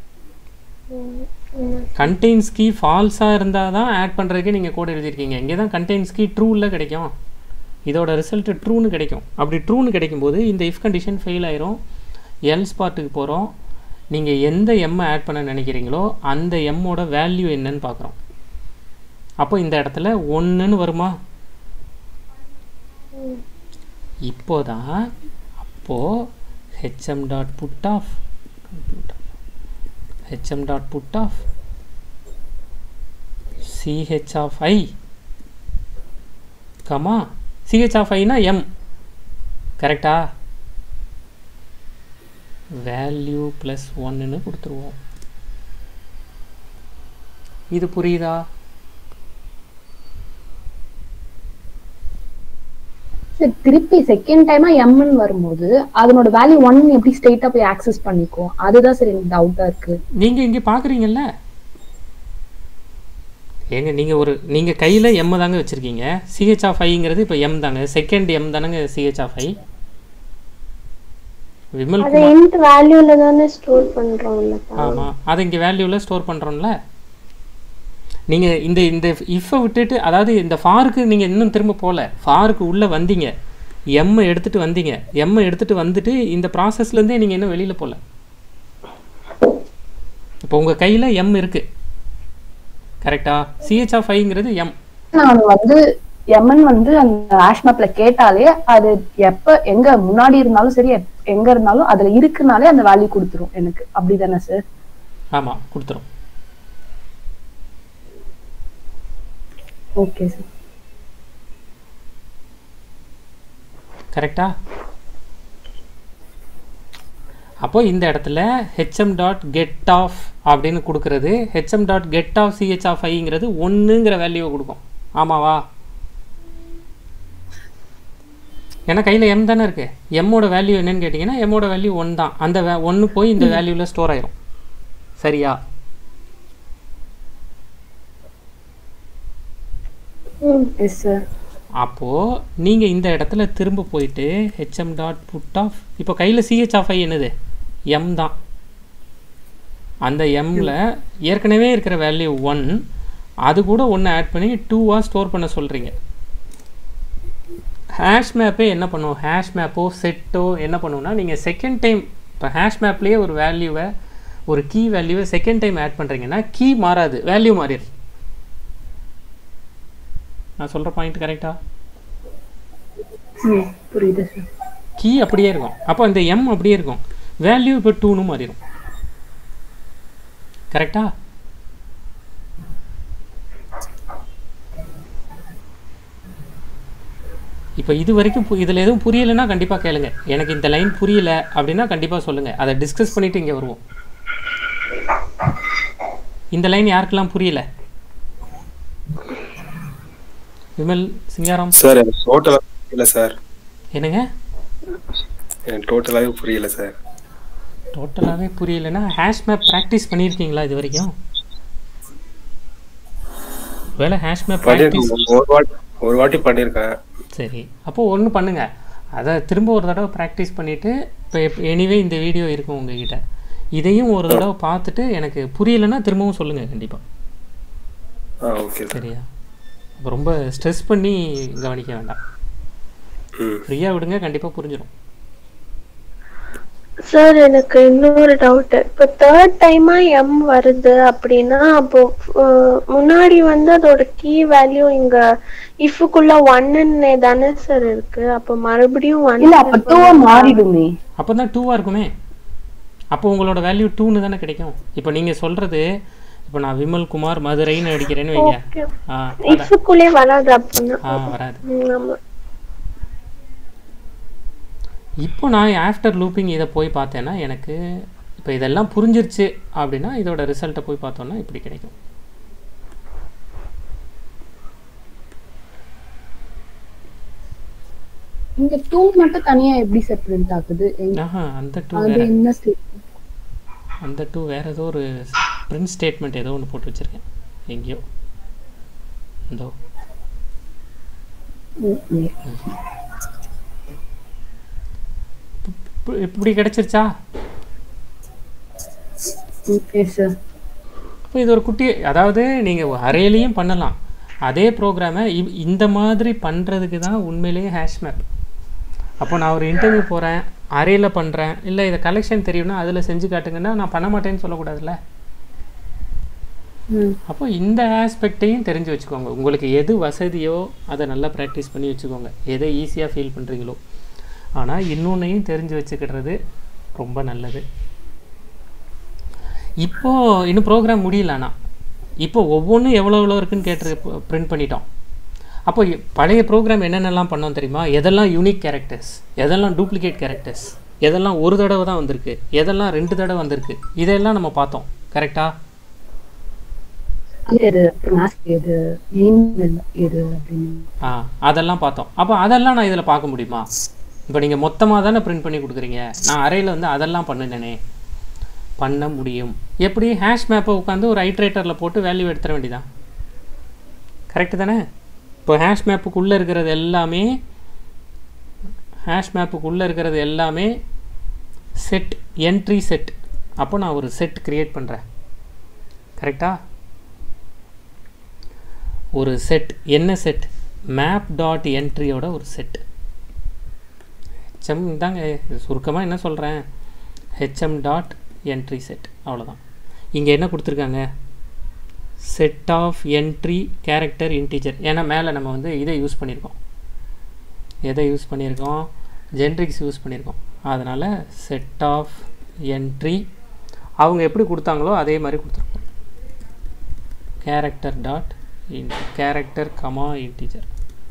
[SPEAKER 1] கண்டெய்ன்ஸ் கீ ஃபால்ஸாக இருந்தால் தான் ஆட் பண்ணுறதுக்கே நீங்கள் கோடு எழுதியிருக்கீங்க இங்கே தான் கண்டெய்ன்ஸ் கீ ட்ரூவில் கிடைக்கும் இதோட ரிசல்ட் ட்ரூன்னு கிடைக்கும் அப்படி ட்ரூன்னு கிடைக்கும்போது இந்த இஃப் கண்டிஷன் ஃபெயில் ஆயிரும் எல் ஸ்பாட்டுக்கு போகிறோம் நீங்கள் எந்த எம்மை ஆட் பண்ண நினைக்கிறீங்களோ அந்த எம்மோட வேல்யூ என்னன்னு பார்க்குறோம் அப்போ இந்த இடத்துல ஒன்றுன்னு வருமா இப்போதான் அப்போது HM dot put of HM dot put of CH of I comma CH of ஐனா எம் கரெக்டா வேல்யூ ப்ளஸ் ஒன்னுன்னு கொடுத்துருவோம் இது புரியுதா
[SPEAKER 2] சரி திருப்பி செகண்ட் டைமா எம்னு வரும்போது அதனோட வேல்யூ ஒன் எப்படி ஸ்ட்ரெயிட்டா போய் ஆக்சஸ் பண்ணிக்கும் அதுதான் சரி எனக்கு டவுட்டா இருக்கு
[SPEAKER 1] நீங்க இங்க பாக்குறீங்கல்ல ஏங்க நீங்க ஒரு நீங்க கையில எம் தாங்க வச்சிருக்கீங்க சிஹெச் ஆஃப் ஐங்கிறது இப்போ எம் தாங்க செகண்ட் எம் தானங்க சிஹெச் ஆஃப் ஐ விமல்
[SPEAKER 3] அதை இன்ட் வேல்யூல தானே ஸ்டோர் பண்றோம்லப்பா
[SPEAKER 1] ஆமா அதை இங்க வேல்யூல ஸ்டோர் பண்றோம்ல நீங்க இந்த இந்த இஃப்பை விட்டுட்டு அதாவது இந்த ஃபாருக்கு நீங்க இன்னும் திரும்ப போல ஃபாருக்கு உள்ள வந்தீங்க எம்மை எடுத்துட்டு வந்தீங்க எம்மை எடுத்துட்டு வந்துட்டு இந்த ப்ராசஸ்ல இருந்தே நீங்க இன்னும் வெளியில போல இப்போ உங்க கையில எம் இருக்கு கரெக்டா சிஹெச் ஆஃப் ஐங்கிறது எம்
[SPEAKER 2] நான் வந்து எம்என் வந்து அந்த ஆஷ் மேப்ல கேட்டாலே அது எப்ப எங்க முன்னாடி இருந்தாலும் சரி எப்- எங்க இருந்தாலும் அதுல இருக்குனாலே அந்த வேல்யூ கொடுத்துரும் எனக்கு அப்படிதானே சார்
[SPEAKER 1] ஆமா கொடுத்துரும்
[SPEAKER 2] ஓகே சார்
[SPEAKER 1] கரெக்டா அப்போ இந்த இடத்துல ஹெச்எம் டாட் கெட் ஆஃப் அப்படின்னு கொடுக்கறது HM dot get of CH of ஐங்கிறது ஒன்றுங்கிற வேல்யூவை கொடுக்கும் ஆமாவா ஏன்னா கையில் எம் தானே இருக்கு எம்மோட வேல்யூ என்னன்னு கேட்டிங்கன்னா எம்மோட வேல்யூ ஒன் தான் அந்த வே ஒன்று போய் இந்த வேல்யூவில் ஸ்டோர் ஆயிரும் சரியா
[SPEAKER 2] எஸ் சார்
[SPEAKER 1] அப்போது நீங்கள் இந்த இடத்துல திரும்ப போயிட்டு ஹெச்எம் டாட் புட் ஆஃப் இப்போ கையில் சிஹெச் ஆஃப் ஐ என்னது எம் தான் அந்த எம்மில் ஏற்கனவே இருக்கிற வேல்யூ ஒன் அது கூட ஒன்று ஆட் பண்ணி டூவாக ஸ்டோர் பண்ண சொல்கிறீங்க ஹேஷ் மேப்பே என்ன பண்ணும் ஹேஷ் மேப்போ செட்டோ என்ன பண்ணுவோம்னா நீங்கள் செகண்ட் டைம் இப்போ ஹேஷ் மேப்லேயே ஒரு வேல்யூவை ஒரு கீ வேல்யூவை செகண்ட் டைம் ஆட் பண்ணுறீங்கன்னா கீ மாறாது வேல்யூ மாறிடும் நான் சொல்கிற பாயிண்ட் கரெக்டா
[SPEAKER 2] ம் புரியுது சார்
[SPEAKER 1] கீ அப்படியே இருக்கும் அப்போ இந்த எம் அப்படியே இருக்கும் வேல்யூ இப்போ டூன்னு மாறிடும் கரெக்டா இப்போ இது வரைக்கும் இதில் எதுவும் புரியலைன்னா கண்டிப்பாக கேளுங்க எனக்கு இந்த லைன் புரியல அப்படின்னா கண்டிப்பாக சொல்லுங்கள் அதை டிஸ்கஸ் பண்ணிவிட்டு இங்கே வருவோம் இந்த லைன் யாருக்கெல்லாம் புரியல விமல் சிங்காரம்
[SPEAKER 4] சார் எனக்கு டோட்டலாக புரியல சார்
[SPEAKER 1] என்னங்க
[SPEAKER 4] எனக்கு டோட்டலாகவே புரியல சார்
[SPEAKER 1] டோட்டலாகவே புரியலைன்னா ஹேஷ் மேப் ப்ராக்டிஸ் பண்ணியிருக்கீங்களா இது வரைக்கும் வேலை ஹேஷ் மேப் ப்ராக்டிஸ்
[SPEAKER 4] பண்ணியிருக்கேன் ஒரு வாட்டி ஒரு வாட்டி பண்ணியிருக்கேன்
[SPEAKER 1] சரி அப்போது ஒன்று பண்ணுங்கள் அதை திரும்ப ஒரு தடவை ப்ராக்டிஸ் பண்ணிவிட்டு இப்போ எனிவே இந்த வீடியோ இருக்கும் உங்ககிட்ட இதையும் ஒரு தடவை பார்த்துட்டு எனக்கு புரியலைன்னா திரும்பவும் சொல்லுங்கள் கண்டிப்பாக
[SPEAKER 4] ஆ ஓகே சார்
[SPEAKER 1] சரியா அப்போ ரொம்ப ஸ்ட்ரெஸ் பண்ணி கவனிக்க வேண்டாம்
[SPEAKER 4] ம்
[SPEAKER 1] ஃப்ரீயாக விடுங்க கண்டிப்பாக புரிஞ்சிடும்
[SPEAKER 3] சார் எனக்கு இன்னொரு டவுட் இப்போ தேர்ட் டைமா எம் வருது அப்படின்னா அப்போ அஹ், முன்னாடி வந்து அதோட கீ வேல்யூ இங்க இஃப்க்குள்ள ஒன்னு தானே சார் இருக்கு அப்போ மறுபடியும் ஒன்
[SPEAKER 2] இல்ல அப்ப டூவா மாறிடுமே
[SPEAKER 1] அப்போ தான் டூவாக இருக்குமே அப்போ உங்களோட வேல்யூ டூன்னு தானே கிடைக்கும் இப்போ நீங்கள் சொல்கிறது இப்போ நான் விமல் குமார் மதுரைன்னு அடிக்கிறேன்னு வைங்க ஆ அதான்.
[SPEAKER 3] இஃப்க்குள்ளே வராது அப்படின்னா
[SPEAKER 1] ஆ வராது
[SPEAKER 3] ம், ஆமா
[SPEAKER 1] இப்போ நான் ஆஃப்டர் லூப்பிங் இதை போய் பார்த்தேன்னா எனக்கு இப்போ இதெல்லாம் புரிஞ்சிருச்சு அப்படின்னா இதோட ரிசல்ட்டை போய் பார்த்தோன்னா இப்படி கிடைக்கும்
[SPEAKER 2] இங்க டூ மட்டும் தனியா எப்படி சார் பிரிண்ட் ஆகுது எங்க-
[SPEAKER 1] ஆஹா அந்த டூ
[SPEAKER 2] அது
[SPEAKER 1] வேற
[SPEAKER 2] என்ன state?
[SPEAKER 1] அந்த டூ வேற ஏதோ ஒரு பிரிண்ட் ஸ்டேட்மெண்ட் ஏதோ ஒன்று போட்டு வச்சிருக்கேன் எங்கேயோ இதோ
[SPEAKER 2] ம், ம்.
[SPEAKER 1] இப்ப- இப்படி கிடைச்சிருச்சா
[SPEAKER 2] ஓகே சார்
[SPEAKER 1] இப்போ இது ஒரு குட்டி அதாவது நீங்கள் அரேலையும் பண்ணலாம் அதே ப்ரோக்ராமை இந்த மாதிரி பண்ணுறதுக்கு தான் உண்மையிலேயே ஹேஷ் மேப் அப்போ நான் ஒரு இன்டர்வியூ போகிறேன் அரேல பண்ணுறேன் இல்லை இதை கலெக்ஷன் தெரியும்னா அதில் செஞ்சு காட்டுங்கன்னா நான் பண்ண மாட்டேன்னு சொல்லக்கூடாதுல்ல
[SPEAKER 2] ம்
[SPEAKER 1] அப்போ இந்த ஆஸ்பெக்டையும் தெரிஞ்சு வச்சுக்கோங்க உங்களுக்கு எது வசதியோ அதை நல்லா ப்ராக்டிஸ் பண்ணி வச்சுக்கோங்க எதை ஈஸியாக ஃபீல் பண்ணுறீங்களோ ஆனால் இன்னொன்னையும் தெரிஞ்சு வச்சுக்கிடுறது ரொம்ப நல்லது இப்போ இன்னும் ப்ரோக்ராம் முடியல ஆனால் இப்போ ஒவ்வொன்றும் எவ்வளோ எவ்வளோ இருக்குன்னு கேட்டு பிரிண்ட் பண்ணிட்டோம் அப்போ இ- பழைய ப்ரோக்ராம் என்னென்னலாம் பண்ணோம் தெரியுமா எதெல்லாம் யூனிக் கேரக்டர்ஸ் எதெல்லாம் டூப்ளிகேட் கேரக்டர்ஸ் எதெல்லாம் ஒரு தடவை தான் வந்திருக்கு எதெல்லாம் ரெண்டு தடவை வந்திருக்கு இதெல்லாம் நம்ம பார்த்தோம் கரெக்டாக
[SPEAKER 2] எது மாஸ்க் எது email எது அப்படின்னு
[SPEAKER 1] ஆ அதெல்லாம் பார்த்தோம் அப்போ அதெல்லாம் நான் இதில் பார்க்க முடியுமா இப்போ நீங்கள் மொத்தமாக தானே பிரிண்ட் பண்ணி கொடுக்குறீங்க நான் அறையில் வந்து அதெல்லாம் பண்ணுனேனே பண்ண முடியும் எப்படி ஹேஷ் மேப்பை உட்காந்து ஒரு ஐட்ரேட்டரில் போட்டு வேல்யூ எடுத்துட வேண்டியதான் கரெக்டு தானே இப்போ ஹேஷ் மேப்புக்குள்ளே இருக்கிறது எல்லாமே ஹேஷ் மேப்புக்குள்ளே இருக்கிறது எல்லாமே செட் என்ட்ரி செட் அப்போ நான் ஒரு செட் க்ரியேட் பண்ணுறேன் கரெக்டா ஒரு செட் என்ன செட் மேப் டாட் என்ட்ரியோட ஒரு செட் ஹெச்எம் தாங்க சுருக்கமாக என்ன சொல்கிறேன் ஹெச்எம் டாட் என்ட்ரி செட் அவ்வளோதான் இங்கே என்ன கொடுத்துருக்காங்க set of entry character integer ஏன்னா மேலே நம்ம வந்து இதை யூஸ் பண்ணியிருக்கோம் எதை யூஸ் பண்ணியிருக்கோம் ஜென்ரிக்ஸ் யூஸ் பண்ணியிருக்கோம் அதனால் செட் ஆஃப் என்ட்ரி அவங்க எப்படி கொடுத்தாங்களோ அதே மாதிரி கொடுத்துருக்கோம் character dot in character comma integer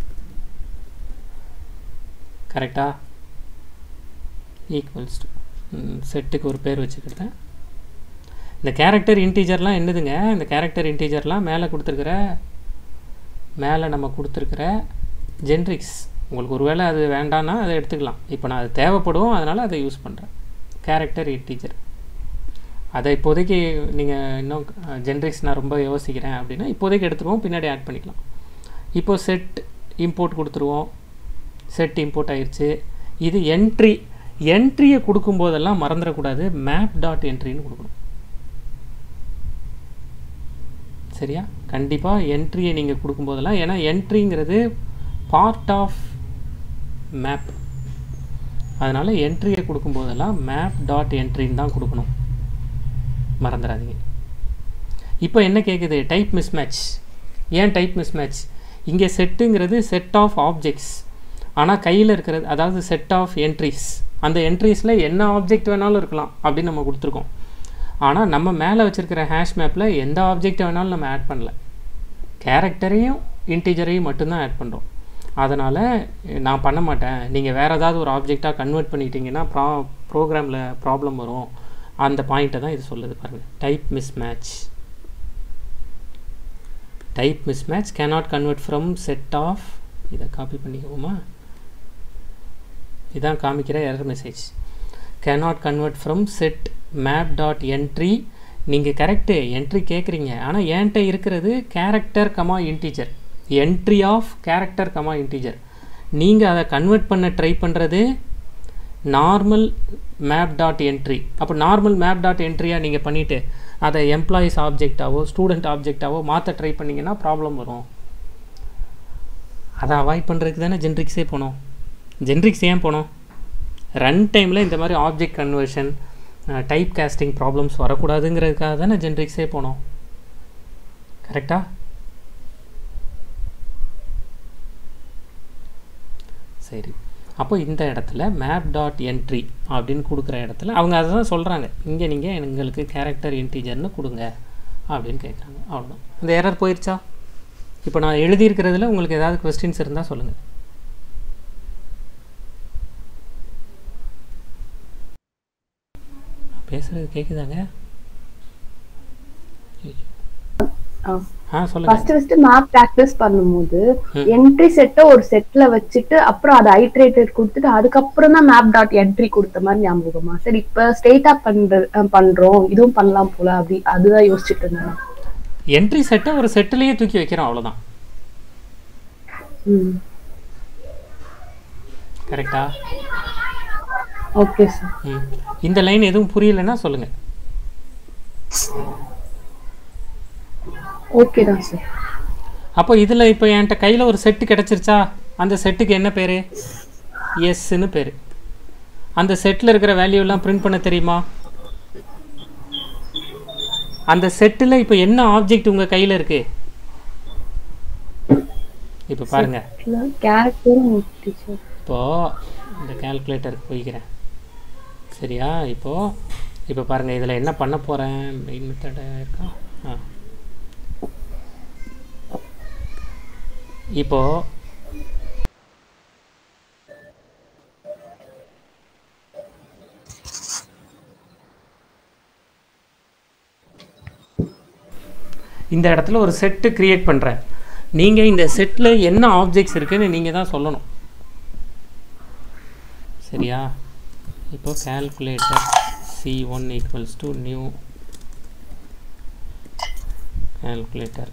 [SPEAKER 1] கரெக்டா ஈக்குவல்ஸ் டு செட்டுக்கு ஒரு பேர் வச்சுக்கிட்டேன் இந்த கேரக்டர் இன்டீஜர்லாம் என்னதுங்க இந்த கேரக்டர் இன்டீஜர்லாம் மேலே கொடுத்துருக்குற மேலே நம்ம கொடுத்துருக்குற ஜென்ரிக்ஸ் உங்களுக்கு ஒருவேளை அது வேண்டான்னா அதை எடுத்துக்கலாம் இப்போ நான் அது தேவைப்படும் அதனால் அதை யூஸ் பண்ணுறேன் கேரக்டர் இன்டீஜர் அதை இப்போதைக்கு நீங்கள் இன்னும் ஜென்ரிக்ஸ் நான் ரொம்ப யோசிக்கிறேன் அப்படின்னா இப்போதைக்கு எடுத்துருவோம் பின்னாடி ஆட் பண்ணிக்கலாம் இப்போ செட் இம்போர்ட் கொடுத்துருவோம் செட் இம்போர்ட் ஆயிடுச்சு இது என்ட்ரி என்ட்ரியை கொடுக்கும்போதெல்லாம் மறந்துடக்கூடாது மேப் டாட் என்ட்ரின்னு கொடுக்கணும் சரியா கண்டிப்பாக என்ட்ரியை நீங்கள் கொடுக்கும்போதெல்லாம் ஏன்னா என்ட்ரிங்கிறது பார்ட் ஆஃப் மேப் அதனால் என்ட்ரியை கொடுக்கும்போதெல்லாம் மேப் டாட் என்ட்ரின்னு தான் கொடுக்கணும் மறந்துடாதீங்க இப்போ என்ன கேட்குது டைப் மிஸ்மேட்ச் ஏன் டைப் மிஸ்மேட்ச் இங்கே செட்டுங்கிறது செட் ஆஃப் ஆப்ஜெக்ட்ஸ் ஆனால் கையில் இருக்கிறது அதாவது செட் ஆஃப் என்ட்ரிஸ் அந்த என்ட்ரிஸில் என்ன ஆப்ஜெக்ட் வேணாலும் இருக்கலாம் அப்படின்னு நம்ம கொடுத்துருக்கோம் ஆனால் நம்ம மேலே வச்சுருக்கிற ஹேஷ் மேப்பில் எந்த ஆப்ஜெக்ட் வேணாலும் நம்ம ஆட் பண்ணல கேரக்டரையும் இன்டீஜரையும் மட்டும்தான் ஆட் பண்ணுறோம் அதனால் நான் பண்ண மாட்டேன் நீங்கள் வேறு ஏதாவது ஒரு ஆப்ஜெக்டாக கன்வெர்ட் பண்ணிட்டீங்கன்னா ப்ரா ப்ரோக்ராமில் ப்ராப்ளம் வரும் அந்த பாயிண்ட்டை தான் இது சொல்லுது பாருங்கள் type mismatch type mismatch cannot convert from set of இதை காப்பி பண்ணிக்குவோமா இதான் காமிக்கிற error message cannot convert from set map dot entry நீங்கள் கரெக்டு என்ட்ரி கேட்குறீங்க ஆனால் என்கிட்ட இருக்கிறது character comma integer entry of character comma integer நீங்கள் அதை கன்வெர்ட் பண்ண ட்ரை பண்ணுறது நார்மல் மேப் டாட் என்ட்ரி அப்போ நார்மல் மேப் டாட் என்ட்ரியாக நீங்கள் பண்ணிவிட்டு அதை எம்ப்ளாயீஸ் ஆப்ஜெக்டாவோ ஸ்டூடெண்ட் ஆப்ஜெக்டாவோ மாற்ற ட்ரை பண்ணிங்கன்னா ப்ராப்ளம் வரும் அதை அவாய்ட் பண்ணுறதுக்கு தானே ஜென்ரிக்ஸே போனோம் ஜென்ரிக்ஸ் ஏன் போனோம் ரன் டைமில் இந்த மாதிரி object conversion type casting problems வரக்கூடாதுங்கிறதுக்காக தானே ஜென்ரிக்ஸே போனோம் கரெக்டா சரி அப்போ இந்த இடத்துல மேப் டாட் என்ட்ரி அப்படின்னு கொடுக்குற இடத்துல அவங்க அதை தான் சொல்கிறாங்க இங்கே நீங்கள் எங்களுக்கு கேரக்டர் இன்டீஜர்னு கொடுங்க அப்படின்னு கேட்குறாங்க அவ்வளோதான் இந்த எரர் போயிடுச்சா இப்போ நான் எழுதியிருக்கிறதுல உங்களுக்கு ஏதாவது கொஸ்டின்ஸ் இருந்தால் சொல்லுங்கள் பேசுறது கேக்குதாங்க ஆ சொல்லுங்க
[SPEAKER 2] ஃபர்ஸ்ட் ஃபர்ஸ்ட் மேப் பிராக்டிஸ் பண்ணும்போது
[SPEAKER 1] ம்.
[SPEAKER 2] என்ட்ரி செட்டை ஒரு செட்ல வச்சுட்டு அப்புறம் அதை ஐட்ரேட்டட் கொடுத்துட்டு அதுக்கப்புறம் தான் மேப் டாட் என்ட்ரி கொடுத்த மாதிரி ஞாபகமா சரி இப்ப ஸ்ட்ரெயிட்டா பண்ற அஹ் பண்றோம் இதுவும் பண்ணலாம் போல அப்படி அதுதான் யோசிச்சுட்டு இருந்தேன் நான்.
[SPEAKER 1] என்ட்ரி செட்டை ஒரு செட்டிலேயே தூக்கி வைக்கிறோம் அவ்வளோதான்
[SPEAKER 2] ம்
[SPEAKER 1] கரெக்டா
[SPEAKER 2] ஓகே சார்
[SPEAKER 1] ம் இந்த லைன் எதுவும் புரியலைன்னா சொல்லுங்கள்
[SPEAKER 2] ஓகே தான் சார்
[SPEAKER 1] அப்போ இதில் இப்போ என்கிட்ட கையில் ஒரு செட்டு கிடச்சிருச்சா அந்த செட்டுக்கு என்ன பேர் எஸ்ன்னு பேர் அந்த செட்டில் இருக்கிற வேல்யூலாம் பிரிண்ட் பண்ண தெரியுமா அந்த செட்டில் இப்போ என்ன ஆப்ஜெக்ட் உங்கள் கையில் இருக்கு இப்போ பாருங்க
[SPEAKER 2] கேரக்டரும் டீச்சர்
[SPEAKER 1] இப்போது இந்த கால்குலேட்டருக்கு போய்க்கிறேன் சரியா இப்போது இப்போ பாருங்கள் இதில் என்ன பண்ண போகிறேன் மெயின் மெத்தட இருக்கா ஆ இப்போது இந்த இடத்துல ஒரு செட்டு கிரியேட் பண்ணுறேன் நீங்கள் இந்த செட்டில் என்ன ஆப்ஜெக்ட்ஸ் இருக்குன்னு நீங்கள் தான் சொல்லணும் சரியா இப்போ calculator C one equals to new calculator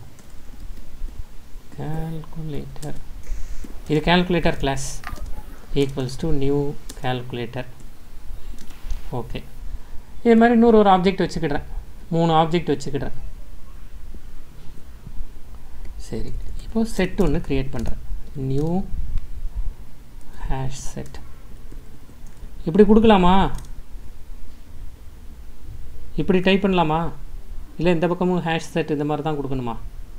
[SPEAKER 1] calculator இது calculator class equals to new calculator okay இது மாதிரி இன்னொரு ஒரு ஆப்ஜெக்ட் வச்சுக்கிடுறேன் மூணு ஆப்ஜெக்ட் வச்சுக்கிடுறேன் சரி இப்போ செட் ஒன்று க்ரியேட் பண்ணுறேன் நியூ ஹேஷ் செட் இப்படி கொடுக்கலாமா இப்படி டைப் பண்ணலாமா இல்லை இந்த பக்கமும் ஹேஷ் செட் இந்த மாதிரி தான் கொடுக்கணுமா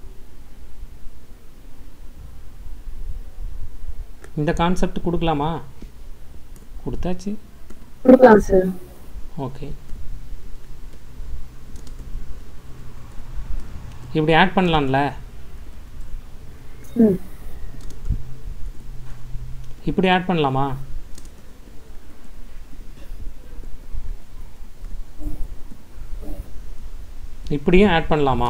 [SPEAKER 1] இந்த கான்செப்ட் கொடுக்கலாமா கொடுத்தாச்சு
[SPEAKER 2] கொடுக்கலாம் சார்
[SPEAKER 1] ஓகே இப்படி ஆட் பண்ணலாம்ல
[SPEAKER 2] ம்
[SPEAKER 1] இப்படி ஆட் பண்ணலாமா இப்படியும் ஆட் பண்ணலாமா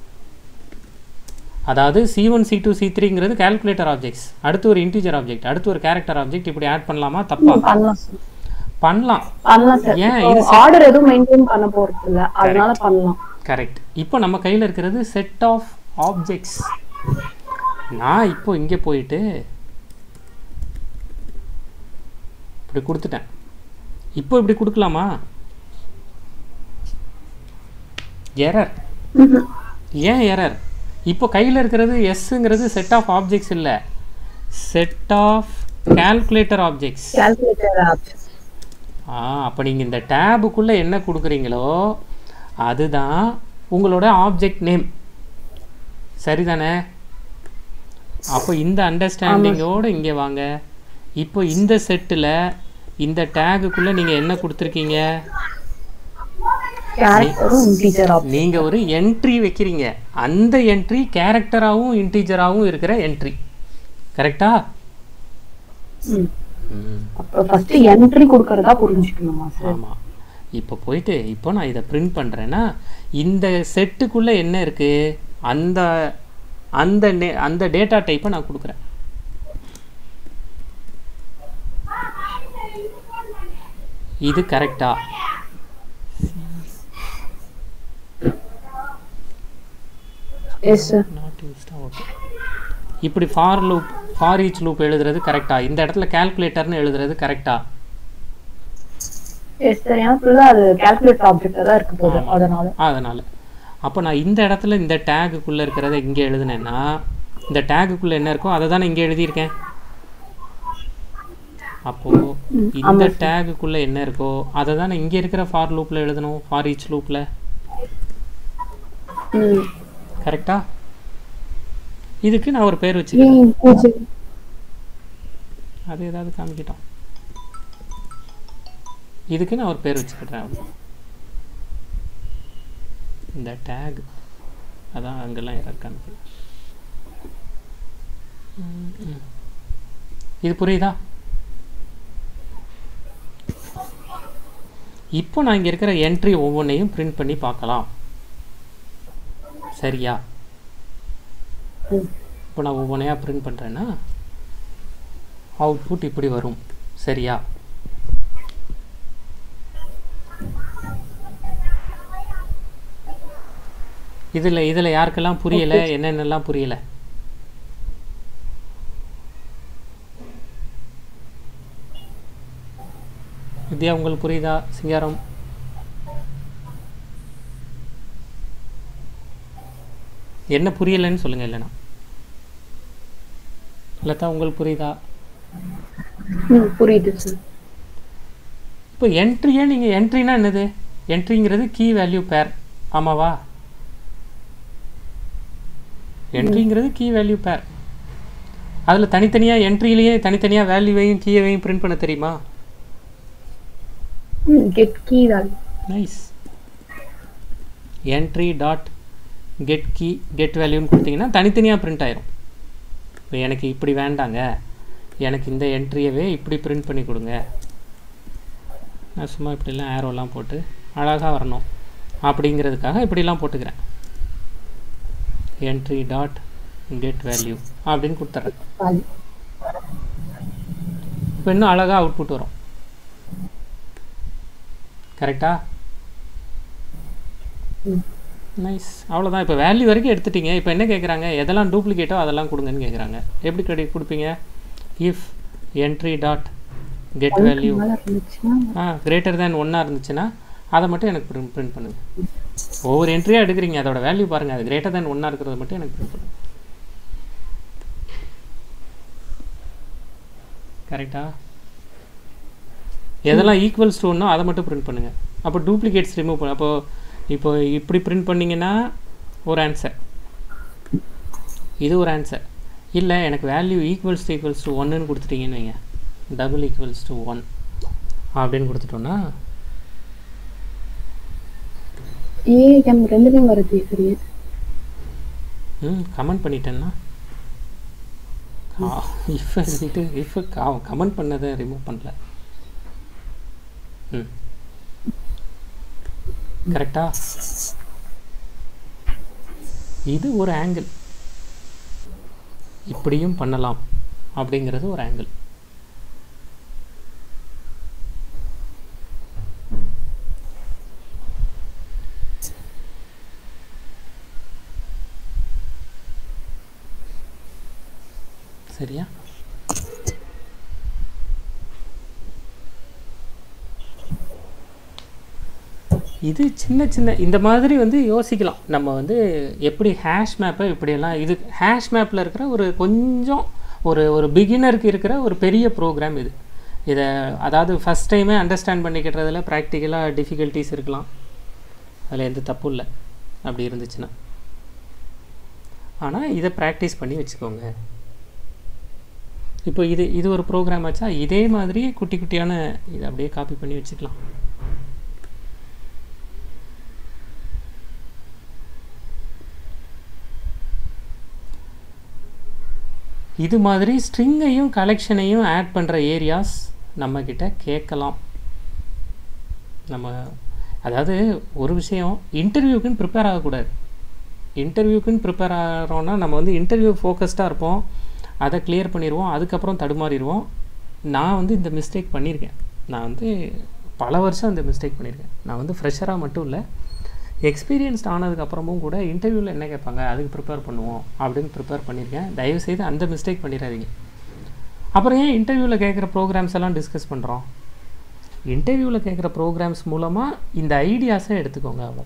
[SPEAKER 1] அதாவது C one C two C த்ரீங்கிறது கால்குலேட்டர் ஆப்ஜெக்ட்ஸ் அடுத்து ஒரு இன்டீஜர் ஆப்ஜெக்ட் அடுத்து ஒரு கேரக்டர் ஆப்ஜெக்ட் இப்படி ஆட் பண்ணலாமா தப்பா
[SPEAKER 2] பண்ணலாம் சார்
[SPEAKER 1] பண்ணலாம்
[SPEAKER 2] பண்ணலாம் சார்
[SPEAKER 1] ஏன்
[SPEAKER 2] இப்போ
[SPEAKER 1] இது set-
[SPEAKER 2] ஆர்டர் எதுவும் மெயின்டைன் பண்ண போறது இல்ல அதனால பண்ணலாம்
[SPEAKER 1] கரெக்ட் இப்போ நம்ம கையில் இருக்கிறது செட் ஆஃப் ஆப்ஜெக்ட்ஸ் நான் இப்போ இங்கே போயிட்டு இப்படி கொடுத்துட்டேன் இப்போ இப்படி கொடுக்கலாமா எரர் ஏன் எரர் இப்போ கையில் இருக்கிறது எஸ்ஸுங்கிறது செட் ஆஃப் ஆப்ஜெக்ட்ஸ் இல்லை set of calculator objects
[SPEAKER 2] calculator of
[SPEAKER 1] ஆ அப்போ நீங்கள் இந்த டேபுக்குள்ளே என்ன கொடுக்குறீங்களோ அதுதான் உங்களோட ஆப்ஜெக்ட் நேம் சரிதானே அப்போ இந்த அண்டர்ஸ்டாண்டிங்கோடு இங்கே வாங்க இப்போ இந்த செட்டில் இந்த டேகுக்குள்ளே நீங்கள் என்ன கொடுத்துருக்கீங்க
[SPEAKER 2] கேரக்டரும் இன்டீஜர் ஆப்
[SPEAKER 1] நீங்கள் ஒரு என்ட்ரி வைக்கிறீங்க அந்த என்ட்ரி கேரக்டராகவும் இன்டீஜராகவும் இருக்கிற என்ட்ரி கரெக்டா
[SPEAKER 2] அப்ப ஃபர்ஸ்ட் என்ட்ரி கொடுக்கறதா புரிஞ்சுக்கணுமா சார்
[SPEAKER 1] ஆமாம் இப்போ போயிட்டு இப்போ நான் இதை பிரிண்ட் பண்ணுறேன்னா இந்த செட்டுக்குள்ளே என்ன இருக்குது அந்த அந்த நே அந்த டேட்டா டைப்பை நான் கொடுக்குறேன் இது கரெக்டா
[SPEAKER 2] எஸ் சார்
[SPEAKER 1] நாட் யூஸ்டா ஓகே இப்படி for loop for each loop எழுதுறது கரெக்டா இந்த இடத்துல கால்குலேட்டர்னு எழுதுறது கரெக்டா
[SPEAKER 2] எஸ் சார் ஏன்னா ஃபுல்லா அது கால்குலேட்டர் ஆப்ஜெக்டா தான் இருக்க போகுது அதனால
[SPEAKER 1] அதனால் அப்போ நான் இந்த இடத்துல இந்த டேகுக்குள்ளே இருக்கிறத இங்கே எழுதுனேன்னா இந்த டேகுக்குள்ளே என்ன இருக்கோ அதை தானே இங்கே எழுதியிருக்கேன் அப்போது இந்த டேகுக்குள்ளே என்ன இருக்கோ அதை தானே இங்கே இருக்கிற ஃபார் லூப்பில் எழுதணும் ஃபார் ஈச் லூப்பில்
[SPEAKER 2] ம்
[SPEAKER 1] கரெக்டா இதுக்கு நான் ஒரு பேர் வச்சுக்கிறேன்
[SPEAKER 2] இன்டீஜர்
[SPEAKER 1] அது ஏதாவது காமிக்கிட்டோம் இதுக்கு நான் ஒரு பேர் வச்சுக்கிறேன் அவ்வளவுதான். இந்த டேக் அதான் அங்கெல்லாம் எரர் காமிக்குது ம், ம். இது புரியுதா இப்போ நான் இங்கே இருக்கிற என்ட்ரி ஒவ்வொன்றையும் பிரிண்ட் பண்ணி பார்க்கலாம் சரியா இப்போ நான் ஒவ்வொன்றையா பிரிண்ட் பண்ணுறேன்னா அவுட்புட் இப்படி வரும் சரியா இதில் இதில் யாருக்கெல்லாம் புரியலை என்னென்னலாம் புரியலை வித்யா உங்களுக்கு புரியுதா சிங்காரம் என்ன புரியலைன்னு சொல்லுங்கள் இல்லைன்னா லதா உங்களுக்கு புரியுதா
[SPEAKER 2] ம் புரியுது சார்
[SPEAKER 1] இப்போ என்ட்ரியே நீங்கள் என்ட்ரினா என்னது என்ட்ரிங்கிறது கீ வேல்யூ பேர் ஆமாவா என்ட்ரிங்கிறது கீ வேல்யூ பேர் அதில் தனித்தனியாக என்ட்ரியிலேயே தனித்தனியாக வேல்யூவையும் கீயவையும் பிரிண்ட் பண்ண தெரியுமா
[SPEAKER 2] ம் get key value
[SPEAKER 1] nice entry dot get key get வேல்யூன்னு கொடுத்தீங்கன்னா தனித்தனியாக பிரிண்ட் ஆயிரும் இப்போ எனக்கு இப்படி வேண்டாங்க எனக்கு இந்த என்ட்ரியவே இப்படி பிரிண்ட் பண்ணி கொடுங்க நான் சும்மா இப்படிலாம் ஏரோலாம் போட்டு அழகாக வரணும் அப்படிங்கிறதுக்காக இப்படிலாம் போட்டுக்கிறேன் என்ட்ரி டாட் கெட் வேல்யூ அப்படின்னு கொடுத்துட்றேன்
[SPEAKER 2] வேல்யூ
[SPEAKER 1] இப்போ இன்னும் அழகாக அவுட்புட் வரும் கரெக்டா
[SPEAKER 2] ம்.
[SPEAKER 1] நைஸ் அவ்வளோதான் இப்போ வேல்யூ வரைக்கும் எடுத்துட்டீங்க இப்போ என்ன கேட்குறாங்க எதெல்லாம் டூப்ளிகேட்டோ அதெல்லாம் கொடுங்கன்னு கேட்குறாங்க எப்படி கிரெடி கொடுப்பீங்க if entry dot get value
[SPEAKER 2] மேல இருந்துச்சுன்னா
[SPEAKER 1] ஆ கிரேட்டர் தேன் ஒன்னாக இருந்துச்சுன்னா அதை மட்டும் எனக்கு பிரிண்ட் பிரிண்ட் பண்ணுங்க ஒவ்வொரு என்ட்ரியாக எடுக்கிறீங்க அதோட வேல்யூ பாருங்கள் அது கிரேட்டர் தேன் ஒன்னாக இருக்கிறத மட்டும் எனக்கு பிரிண்ட் பண்ணுங்க கரெக்டா எதெல்லாம் ஈக்குவல்ஸ் டு ஒன்றோ அதை மட்டும் பிரிண்ட் பண்ணுங்கள் அப்போ டூப்ளிகேட்ஸ் ரிமூவ் பண்ண அப்போ இப்போ இப்படி பிரிண்ட் பண்ணிங்கன்னா ஒரு ஆன்சர் இது ஒரு ஆன்சர் இல்லை எனக்கு value equals to equals to ஒன்றுன்னு கொடுத்துட்டீங்கன்னு வைங்க டபுள் ஈக்குவல்ஸ் டு ஒன் அப்படின்னு கொடுத்துட்டோன்னா
[SPEAKER 2] ஏஎம் ரெண்டுமே வருது சரி
[SPEAKER 1] ம் கமெண்ட் பண்ணிட்டேன்னா இஃப் எழுதிட்டு இஃப் கமெண்ட் பண்ணதை ரிமூவ் பண்ணல ம் கரெக்டா இது ஒரு ஆங்கிள் இப்படியும் பண்ணலாம் அப்படிங்கிறது ஒரு ஆங்கிள் சரியா இது சின்ன சின்ன இந்த மாதிரி வந்து யோசிக்கலாம் நம்ம வந்து எப்படி ஹேஷ் மேப்பை இப்படியெல்லாம் இது ஹேஷ் மேப்பில் இருக்கிற ஒரு கொஞ்சம் ஒரு ஒரு பிகினருக்கு இருக்கிற ஒரு பெரிய ப்ரோக்ராம் இது இதை அதாவது ஃபஸ்ட் டைமே அண்டர்ஸ்டாண்ட் பண்ணிக்கிறதுல ப்ராக்டிக்கலாக டிஃபிகல்ட்டிஸ் இருக்கலாம் அதில் எந்த தப்பும் இல்லை அப்படி இருந்துச்சுன்னா ஆனால் இதை ப்ராக்டிஸ் பண்ணி வச்சுக்கோங்க இப்போ இது இது ஒரு ப்ரோக்ராம் ஆச்சா இதே மாதிரி குட்டி குட்டியான இதை அப்படியே காப்பி பண்ணி வச்சுக்கலாம் இது மாதிரி ஸ்ட்ரிங்கையும் கலெக்ஷனையும் ஆட் பண்ணுற ஏரியாஸ் நம்மக்கிட்ட கேட்கலாம் நம்ம அதாவது ஒரு விஷயம் இன்டர்வியூக்குன்னு ப்ரிப்பேர் ஆகக்கூடாது இன்டர்வியூக்குன்னு ப்ரிப்பேர் ஆகிறோன்னா நம்ம வந்து இன்டர்வியூ ஃபோக்கஸ்டாக இருப்போம் அதை கிளியர் பண்ணிடுவோம் அதுக்கப்புறம் தடுமாறிடுவோம் நான் வந்து இந்த மிஸ்டேக் பண்ணியிருக்கேன் நான் வந்து பல வருஷம் இந்த மிஸ்டேக் பண்ணியிருக்கேன் நான் வந்து ஃப்ரெஷராக மட்டும் இல்லை எக்ஸ்பீரியன்ஸ்ட் ஆனதுக்கப்புறமும் கூட இன்டர்வியூவில் என்ன கேட்பாங்க அதுக்கு ப்ரிப்பேர் பண்ணுவோம் அப்படின்னு ப்ரிப்பேர் பண்ணியிருக்கேன் தயவுசெய்து அந்த மிஸ்டேக் பண்ணிடாதீங்க அப்புறம் ஏன் இன்டர்வியூவில் கேட்குற ப்ரோக்ராம்ஸ் எல்லாம் டிஸ்கஸ் பண்ணுறோம் இன்டர்வியூவில் கேட்குற ப்ரோக்ராம்ஸ் மூலமாக இந்த ஐடியாஸை எடுத்துக்கோங்க அவ்வளோ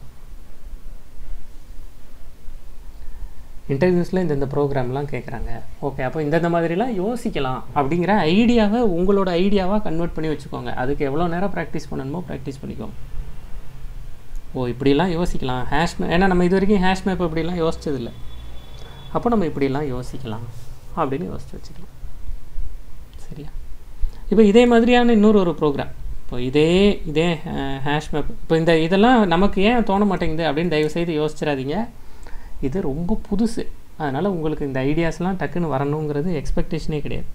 [SPEAKER 1] இன்டர்வியூஸில் இந்தந்த ப்ரோக்ராம்லாம் கேட்குறாங்க ஓகே அப்போ இந்தந்த மாதிரிலாம் யோசிக்கலாம் அப்படிங்கிற ஐடியாவை உங்களோட ஐடியாவாக கன்வெர்ட் பண்ணி வச்சுக்கோங்க அதுக்கு எவ்வளோ நேரம் ப்ராக்டிஸ் பண்ணணுமோ ப்ராக்டிஸ் பண்ணிக்கோங்க ஓ இப்படிலாம் யோசிக்கலாம் ஹேஷ் மே ஏன்னா நம்ம இது வரைக்கும் ஹேஷ் மேப் இப்படிலாம் யோசிச்சதில்லை அப்போ நம்ம இப்படிலாம் யோசிக்கலாம் அப்படின்னு யோசிச்சு வச்சுக்கலாம் சரியா இப்போ இதே மாதிரியான இன்னொரு ஒரு ப்ரோக்ராம் இப்போ இதே இதே ஹேஷ் மேப் இப்போ இந்த இதெல்லாம் நமக்கு ஏன் தோண மாட்டேங்குது அப்படின்னு தயவுசெய்து யோசிச்சிடாதீங்க இது ரொம்ப புதுசு அதனால் உங்களுக்கு இந்த ஐடியாஸ்லாம் டக்குன்னு வரணுங்கிறது எக்ஸ்பெக்டேஷனே கிடையாது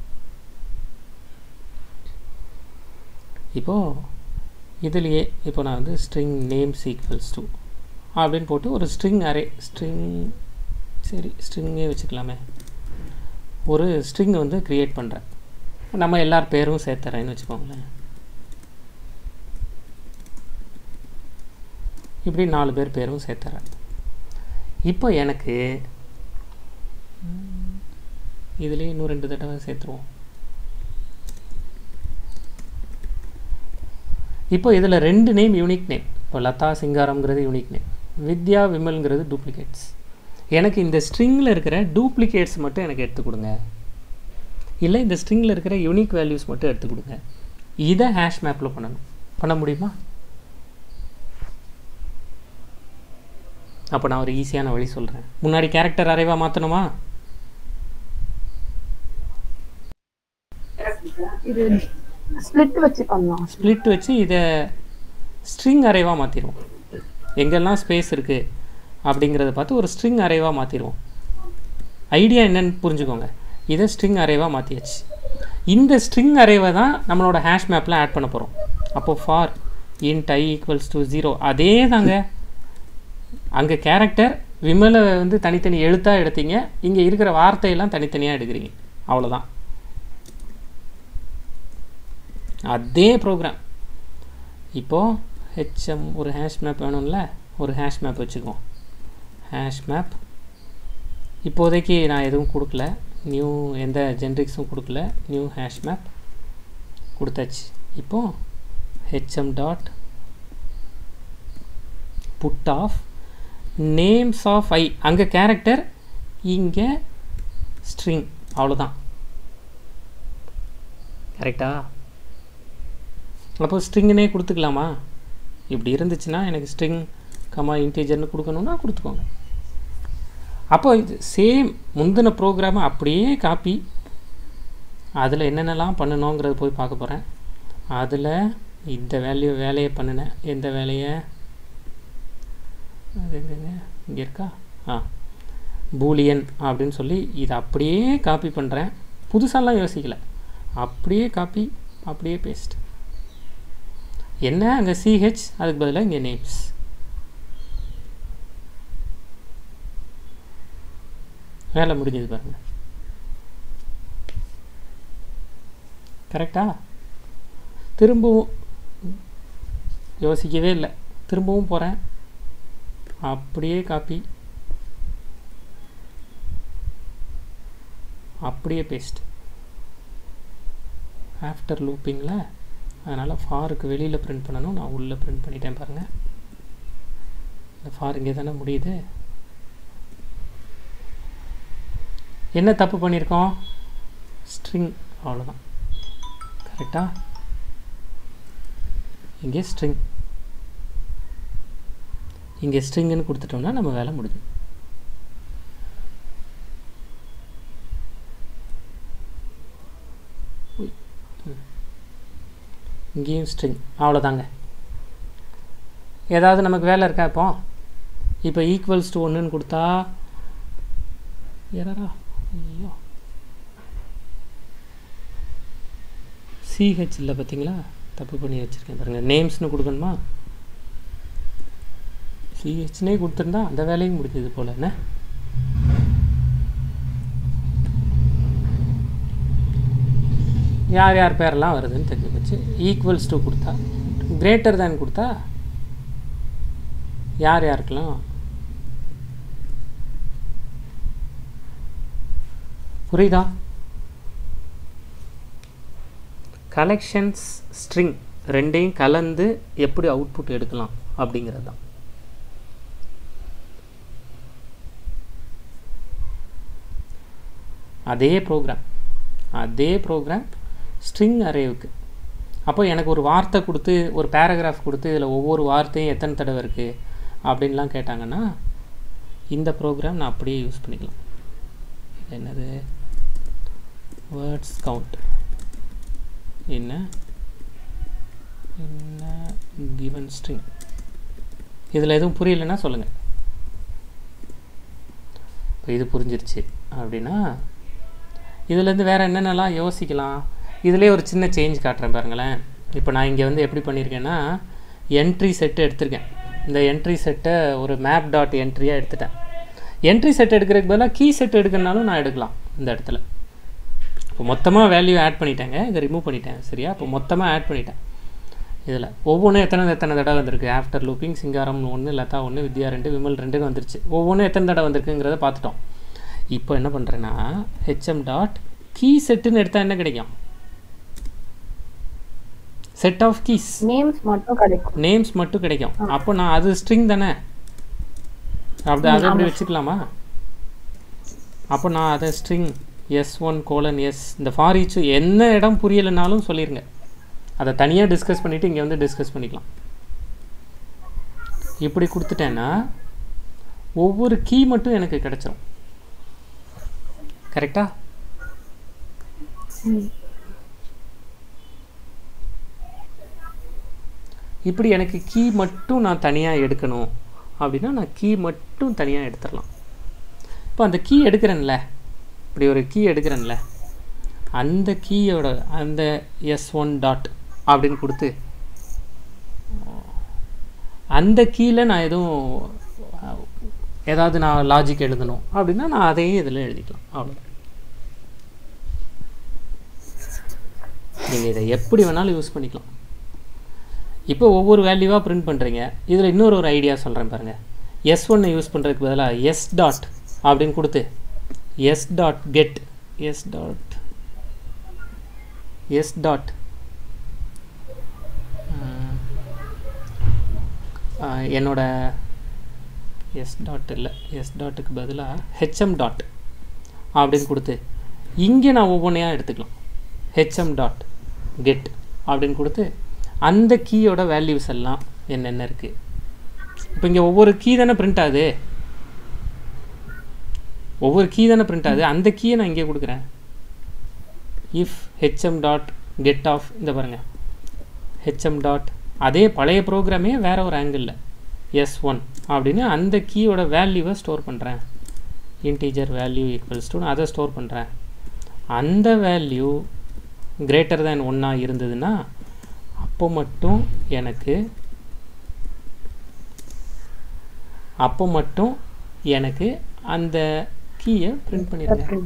[SPEAKER 1] இப்போது இதுலேயே இப்போ நான் வந்து ஸ்ட்ரிங் நேம் சீக்வல்ஸ் டூ அப்படின்னு போட்டு ஒரு ஸ்ட்ரிங் அரே ஸ்ட்ரிங் சரி ஸ்ட்ரிங்கே வச்சுக்கலாமே ஒரு ஸ்ட்ரிங் வந்து க்ரியேட் பண்ணுறேன் நம்ம எல்லார் பேரும் சேர்த்துறேன்னு வச்சுக்கோங்களேன் இப்படி நாலு பேர் பேரும் சேர்த்துறேன் இப்போ எனக்கு இதுலேயே இன்னும் ரெண்டு தடவை சேர்த்துருவோம் இப்போ இதில் ரெண்டு நேம் யூனிக் நேம் இப்போ லதா சிங்காரம்ங்கிறது யூனிக் நேம் வித்யா விமல்ங்கிறது டூப்ளிகேட்ஸ் எனக்கு இந்த ஸ்ட்ரிங்கில் இருக்கிற டூப்ளிகேட்ஸ் மட்டும் எனக்கு எடுத்து கொடுங்க இல்லை இந்த ஸ்ட்ரிங்கில் இருக்கிற யூனிக் வேல்யூஸ் மட்டும் எடுத்து கொடுங்க இதை ஹேஷ் மேப்பில் பண்ணணும் பண்ண முடியுமா அப்போ நான் ஒரு ஈஸியான வழி சொல்கிறேன் முன்னாடி கேரக்டர் அரைவாக மாற்றணுமா
[SPEAKER 2] இது ஸ்பிளிட் வச்சு பண்ணலாம்
[SPEAKER 1] ஸ்ப்ளிட் வச்சு இதை ஸ்ட்ரிங் அரைவாக மாற்றிடுவோம் எங்கெல்லாம் ஸ்பேஸ் இருக்குது அப்படிங்கிறத பார்த்து ஒரு ஸ்ட்ரிங் அரைவாக மாற்றிடுவோம் ஐடியா என்னன்னு புரிஞ்சுக்கோங்க இதை ஸ்ட்ரிங் அரைவாக மாற்றியாச்சு இந்த ஸ்ட்ரிங் அரைவை தான் நம்மளோட ஹேஷ் மேப்பில் ஆட் பண்ண போகிறோம் அப்போது for int I equals to zero அதே தாங்க அங்கே கேரக்டர் விமலை வந்து தனித்தனி எழுத்தாக எடுத்தீங்க இங்கே இருக்கிற வார்த்தையெல்லாம் தனித்தனியாக எடுக்கிறீங்க அவ்வளோதான் அதே ப்ரோக்ராம் இப்போது ஹெச்எம் ஒரு ஹேஷ் மேப் வேணும்ல ஒரு ஹேஷ் மேப் வச்சுக்குவோம் ஹேஷ் மேப் இப்போதைக்கு நான் எதுவும் கொடுக்கல நியூ எந்த ஜென்ரிக்ஸும் கொடுக்கல நியூ ஹேஷ் மேப் கொடுத்தாச்சு இப்போது HM dot put of names of I அங்கே கேரக்டர் இங்கே ஸ்ட்ரிங் அவ்வளோதான் கரெக்டா அப்போ ஸ்ட்ரிங்குனே கொடுத்துக்கலாமா இப்படி இருந்துச்சுன்னா எனக்கு ஸ்ட்ரிங் கமா இன்டீஜர்னு கொடுக்கணுன்னா கொடுத்துக்கோங்க அப்போ இது சேம் முந்தின ப்ரோக்ராமை அப்படியே காப்பி அதில் என்னென்னலாம் பண்ணணுங்கிறத போய் பார்க்க போகிறேன் அதில் இந்த வேல்யூ வேலையை பண்ணினேன் எந்த வேலையை அது எங்கங்க இங்கே இருக்கா ஆ பூலியன் அப்படின்னு சொல்லி இதை அப்படியே காப்பி பண்ணுறேன் புதுசாலாம் யோசிக்கல அப்படியே காப்பி அப்படியே பேஸ்ட் என்ன அங்கே சிஹெச் அதுக்கு பதிலாக இங்கே நேம்ஸ் வேலை முடிஞ்சது பாருங்க கரெக்டா திரும்பவும் யோசிக்கவே இல்லை திரும்பவும் போகிறேன் அப்படியே காப்பி அப்படியே பேஸ்ட் ஆஃப்டர் லூப்பிங்கில் அதனால் ஃபாருக்கு வெளியில் பிரிண்ட் பண்ணணும் நான் உள்ளே பிரிண்ட் பண்ணிட்டேன் பாருங்கள் இந்த ஃபார் இங்கே தானே முடியுது என்ன தப்பு பண்ணியிருக்கோம் ஸ்ட்ரிங் அவ்வளோதான் கரெக்டா இங்கே ஸ்ட்ரிங் இங்கே ஸ்ட்ரிங்குன்னு கொடுத்துட்டோம்னா நம்ம வேலை முடிஞ்சு உய். ம். இங்கேயும் ஸ்ட்ரிங் அவ்வளோதாங்க ஏதாவது நமக்கு வேலை இருக்கா இப்போ இப்போ ஈக்குவல்ஸ் டு ஒன்றுன்னு கொடுத்தா எரரா ஐயோ சிஹெச் இல்லை பார்த்தீங்களா தப்பு பண்ணி வச்சுருக்கேன் பாருங்கள் நேம்ஸ்னு கொடுக்கணுமா சிஹெச்னே கொடுத்துருந்தா அந்த வேலையும் முடிஞ்சது போல் என்ன யார் யார் பேரெல்லாம் வருதுன்னு தெரிஞ்சு போச்சு ஈக்குவல்ஸ் டு கொடுத்தா கிரேட்டர் தேன் கொடுத்தா யார் யாருக்கெல்லாம் புரியுதா கலெக்ஷன்ஸ் ஸ்ட்ரிங் ரெண்டையும் கலந்து எப்படி அவுட்புட் எடுக்கலாம் அப்படிங்கிறது தான் அதே ப்ரோக்ராம் அதே ப்ரோக்ராம் ஸ்ட்ரிங் அரேவுக்கு அப்போ எனக்கு ஒரு வார்த்தை கொடுத்து ஒரு பேராகிராஃப் கொடுத்து இதில் ஒவ்வொரு வார்த்தையும் எத்தனை தடவை இருக்குது அப்படின்லாம் கேட்டாங்கன்னா இந்த ப்ரோக்ராம் நான் அப்படியே யூஸ் பண்ணிக்கலாம் இது என்னது வேர்ட்ஸ் கவுண்ட் என்ன என்ன கிவன் ஸ்ட்ரிங் இதில் எதுவும் புரியலைன்னா சொல்லுங்கள் இப்போ இது புரிஞ்சிருச்சு அப்படின்னா இதுலேருந்து வேறு என்னென்னலாம் யோசிக்கலாம் இதிலே ஒரு சின்ன சேஞ்ச் காட்டுறேன் பாருங்களேன் இப்போ நான் இங்கே வந்து எப்படி பண்ணியிருக்கேன்னா என்ட்ரி செட்டு எடுத்திருக்கேன் இந்த என்ட்ரி செட்டை ஒரு மேப் டாட் என்ட்ரியாக எடுத்துட்டேன் என்ட்ரி செட் எடுக்கிறதுக்கு பதிலாக கீ செட் எடுக்கிறனாலும் நான் எடுக்கலாம் இந்த இடத்துல இப்போ மொத்தமாக வேல்யூ ஆட் பண்ணிட்டேங்க இதை ரிமூவ் பண்ணிட்டேன் சரியா இப்போ மொத்தமாக ஆட் பண்ணிட்டேன் இதில் ஒவ்வொன்றும் எத்தனை எத்தனை தடவை வந்திருக்கு ஆஃப்டர் லூப்பிங் சிங்காரம் ஒன்று லதா ஒன்று வித்யா ரெண்டு விமல் ரெண்டுன்னு வந்துருச்சு ஒவ்வொன்றும் எத்தனை தடவை வந்திருக்குங்கிறத பார்த்துட்டோம் இப்போ என்ன பண்ணுறேன்னா ஹெச்எம் டாட் கீ செட்டுன்னு எடுத்தால் என்ன கிடைக்கும் செட் ஆஃப் கீஸ்
[SPEAKER 2] நேம்ஸ் மட்டும் கிடைக்கும்
[SPEAKER 1] நேம்ஸ் மட்டும் கிடைக்கும் அப்போ நான் அது ஸ்ட்ரிங் தானே அப்படி அதை அப்படி வச்சுக்கலாமா அப்போ நான் அதை string S one colon S இந்த ஃபார் ஈச் என்ன இடம் புரியலைனாலும் சொல்லிடுங்க அதை தனியாக டிஸ்கஸ் பண்ணிவிட்டு இங்கே வந்து டிஸ்கஸ் பண்ணிக்கலாம் இப்படி கொடுத்துட்டேன்னா ஒவ்வொரு கீ மட்டும் எனக்கு கிடைச்சிரும் கரெக்டா இப்படி எனக்கு கீ மட்டும் நான் தனியாக எடுக்கணும் அப்படின்னா நான் கீ மட்டும் தனியாக எடுத்துடலாம் இப்போ அந்த கீ எடுக்கிறேன்ல இப்படி ஒரு கீ எடுக்கிறேன்ல அந்த கீயோட அந்த எஸ் ஒன் டாட் அப்படின்னு கொடுத்து அந்த கீயில் நான் எதுவும் அஹ், ஏதாவது நான் லாஜிக் எழுதணும் அப்படின்னா நான் அதையும் இதில் எழுதிக்கலாம் அவ்வளோ நீங்கள் இதை எப்படி வேணாலும் யூஸ் பண்ணிக்கலாம் இப்போ ஒவ்வொரு வேல்யூவாக பிரிண்ட் பண்ணுறீங்க இதில் இன்னொரு ஒரு ஐடியா சொல்கிறேன் பாருங்கள் எஸ் ஒன்னை யூஸ் பண்ணுறதுக்கு பதிலாக எஸ் டாட் அப்படின்னு கொடுத்து S dot get S dot S dot என்னோட எஸ் டாட் இல்லை எஸ் டாட்டுக்கு பதிலாக ஹெச்எம் டாட் அப்படின்னு கொடுத்து இங்கே நான் ஒவ்வொன்றையாக எடுத்துக்கலாம் ஹெச்எம் டாட் கெட் அப்படின்னு கொடுத்து அந்த கீயோட வேல்யூஸ் எல்லாம் என்னென்ன இருக்குது இப்போ இங்கே ஒவ்வொரு கீ தானே பிரிண்ட் ஆகுது ஒவ்வொரு கீ தானே பிரிண்ட் ஆகுது அந்த கீயை நான் இங்கே கொடுக்குறேன் if HM dot get of இந்த பாருங்கள் ஹெச்எம் டாட் அதே பழைய ப்ரோக்ராமே வேற ஒரு ஆங்கிளில் எஸ் ஒன் அப்படின்னு அந்த கீயோட வேல்யூவை ஸ்டோர் பண்ணுறேன் இன்டீஜர் வேல்யூ ஈக்குவல்ஸ் டு அதை ஸ்டோர் பண்ணுறேன் அந்த வேல்யூ கிரேட்டர் தேன் ஒன்னாக இருந்ததுன்னா அப்போ மட்டும் எனக்கு அப்போ மட்டும் எனக்கு அந்த கீயை பிரிண்ட் பண்ணிடுறேன்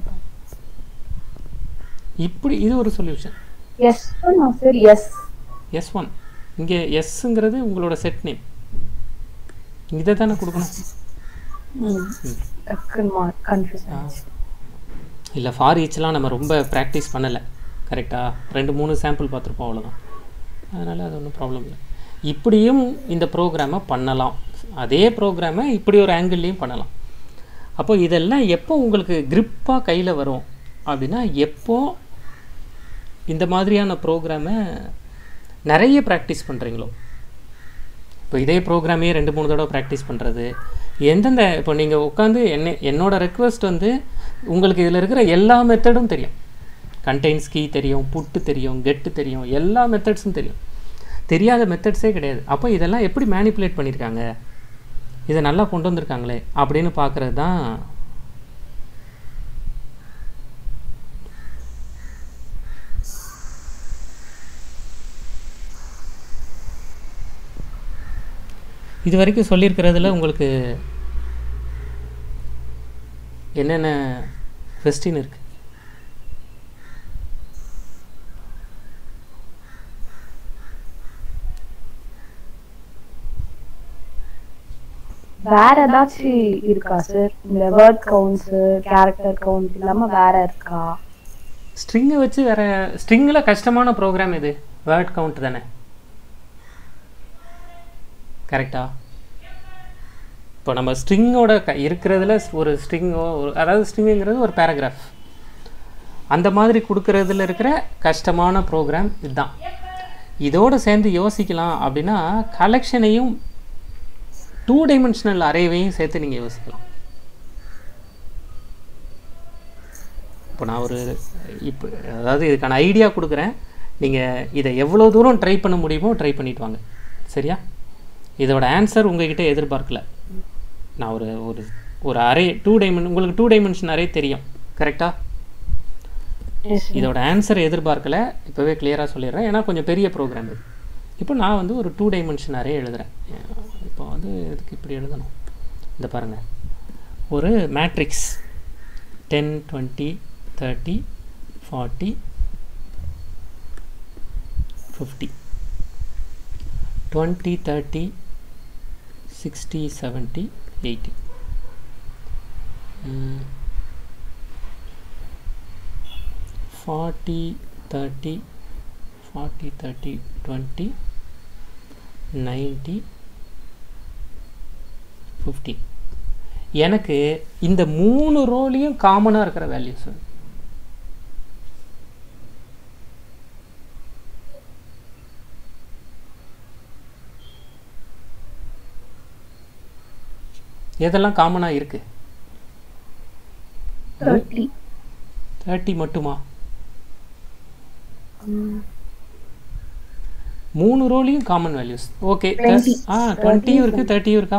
[SPEAKER 1] இப்படி இது ஒரு solution
[SPEAKER 2] yes sir S
[SPEAKER 1] S one இங்கே எஸ்ஸுங்கிறது உங்களோட செட் நேம் இதை தானே கொடுக்கணும்
[SPEAKER 2] டக்குன்னு கன்ஃபியூஸ் ஆயிடுச்சு
[SPEAKER 1] இல்லை ஃபார் ஈச்லாம் நம்ம ரொம்ப ப்ராக்டிஸ் பண்ணலை கரெக்டாக ரெண்டு மூணு சாம்பிள் பார்த்துருப்போம் அவ்வளோதான் அதனால் அது ஒன்றும் ப்ராப்ளம் இல்லை இப்படியும் இந்த ப்ரோக்ராமை பண்ணலாம் அதே ப்ரோக்ராமை இப்படி ஒரு ஆங்கிள்லேயும் பண்ணலாம் அப்போ இதெல்லாம் எப்போ உங்களுக்கு grip-ஆ கையில் வரும் அப்படின்னா எப்போ இந்த மாதிரியான ப்ரோக்ராமை நிறைய ப்ராக்டிஸ் பண்ணுறீங்களோ இப்போ இதே ப்ரோக்ராமே ரெண்டு மூணு தடவை ப்ராக்டிஸ் பண்ணுறது எந்தெந்த இப்போ நீங்கள் உட்காந்து என்ன என்னோட ரெக்வஸ்ட் வந்து உங்களுக்கு இதில் இருக்கிற எல்லா மெத்தடும் தெரியும் கண்டெய்ன்ஸ் கீ தெரியும் புட்டு தெரியும் கெட்டு தெரியும் எல்லா மெத்தட்ஸும் தெரியும் தெரியாத மெத்தட்ஸே கிடையாது அப்போ இதெல்லாம் எப்படி மேனிப்புலேட் பண்ணியிருக்காங்க இதை நல்லா கொண்டு வந்திருக்காங்களே அப்படின்னு பார்க்குறது தான் இது வரைக்கும் சொல்லியிருக்கிறதுல உங்களுக்கு என்னென்ன கொஸ்டின் இருக்கு
[SPEAKER 2] வேற ஏதாச்சும் இருக்கா சார் இந்த வேர்ட் கவுண்ட்ஸ் கேரக்டர் கவுண்ட் இல்லாம வேற இருக்கா
[SPEAKER 1] ஸ்ட்ரிங்கை வச்சு வேற ஸ்ட்ரிங்கில் கஷ்டமான ப்ரோக்ராம் இது வேர்ட் கவுண்ட் தானே கரெக்டா இப்போ நம்ம ஸ்ட்ரிங்கோட க இருக்கிறதுல ஒரு ஸ்ட்ரிங்கோ ஒரு அதாவது ஸ்ட்ரிங்குங்கிறது ஒரு பேராகிராஃப் அந்த மாதிரி கொடுக்கறதுல இருக்கிற கஷ்டமான ப்ரோக்ராம் இதுதான் இதோட சேர்ந்து யோசிக்கலாம் அப்படின்னா கலெக்ஷனையும் டூ டைமென்ஷனல் அரேவையும் சேர்த்து நீங்கள் யோசிக்கலாம் இப்போ நான் ஒரு இப்போ அதாவது இதுக்கான ஐடியா கொடுக்குறேன் நீங்கள் இதை எவ்வளோ தூரம் ட்ரை பண்ண முடியுமோ ட்ரை பண்ணிட்டு வாங்க சரியா இதோட ஆன்சர் உங்ககிட்ட எதிர்பார்க்கல நான் ஒரு ஒரு ஒரு அரே டூ டைமென் உங்களுக்கு டூ டைமென்ஷன் அரே தெரியும் கரெக்டாக
[SPEAKER 2] எஸ்
[SPEAKER 1] இதோட ஆன்சர் எதிர்பார்க்கல இப்போவே கிளியராக சொல்லிடுறேன் ஏன்னா கொஞ்சம் பெரிய ப்ரோக்ராம் இது இப்போ நான் வந்து ஒரு டூ டைமென்ஷன் அரே எழுதுகிறேன் இப்போ வந்து இதுக்கு இப்படி எழுதணும் இந்த பாருங்கள் ஒரு matrix ten twenty thirty forty fifty twenty thirty sixty seventy eighty forty thirty forty thirty twenty ninety fifty எனக்கு இந்த மூணு ரோலையும் காமனாக இருக்கிற வேல்யூஸ் எதெல்லாம் காமனாக இருக்கு
[SPEAKER 2] தேர்ட்டி
[SPEAKER 1] தேர்ட்டி மட்டுமா மூணு ரோலையும் காமன் வேல்யூஸ் ஓகே
[SPEAKER 2] Twenty.
[SPEAKER 1] ஆ டுவெண்ட்டியும் இருக்குது தேர்ட்டியும் இருக்கா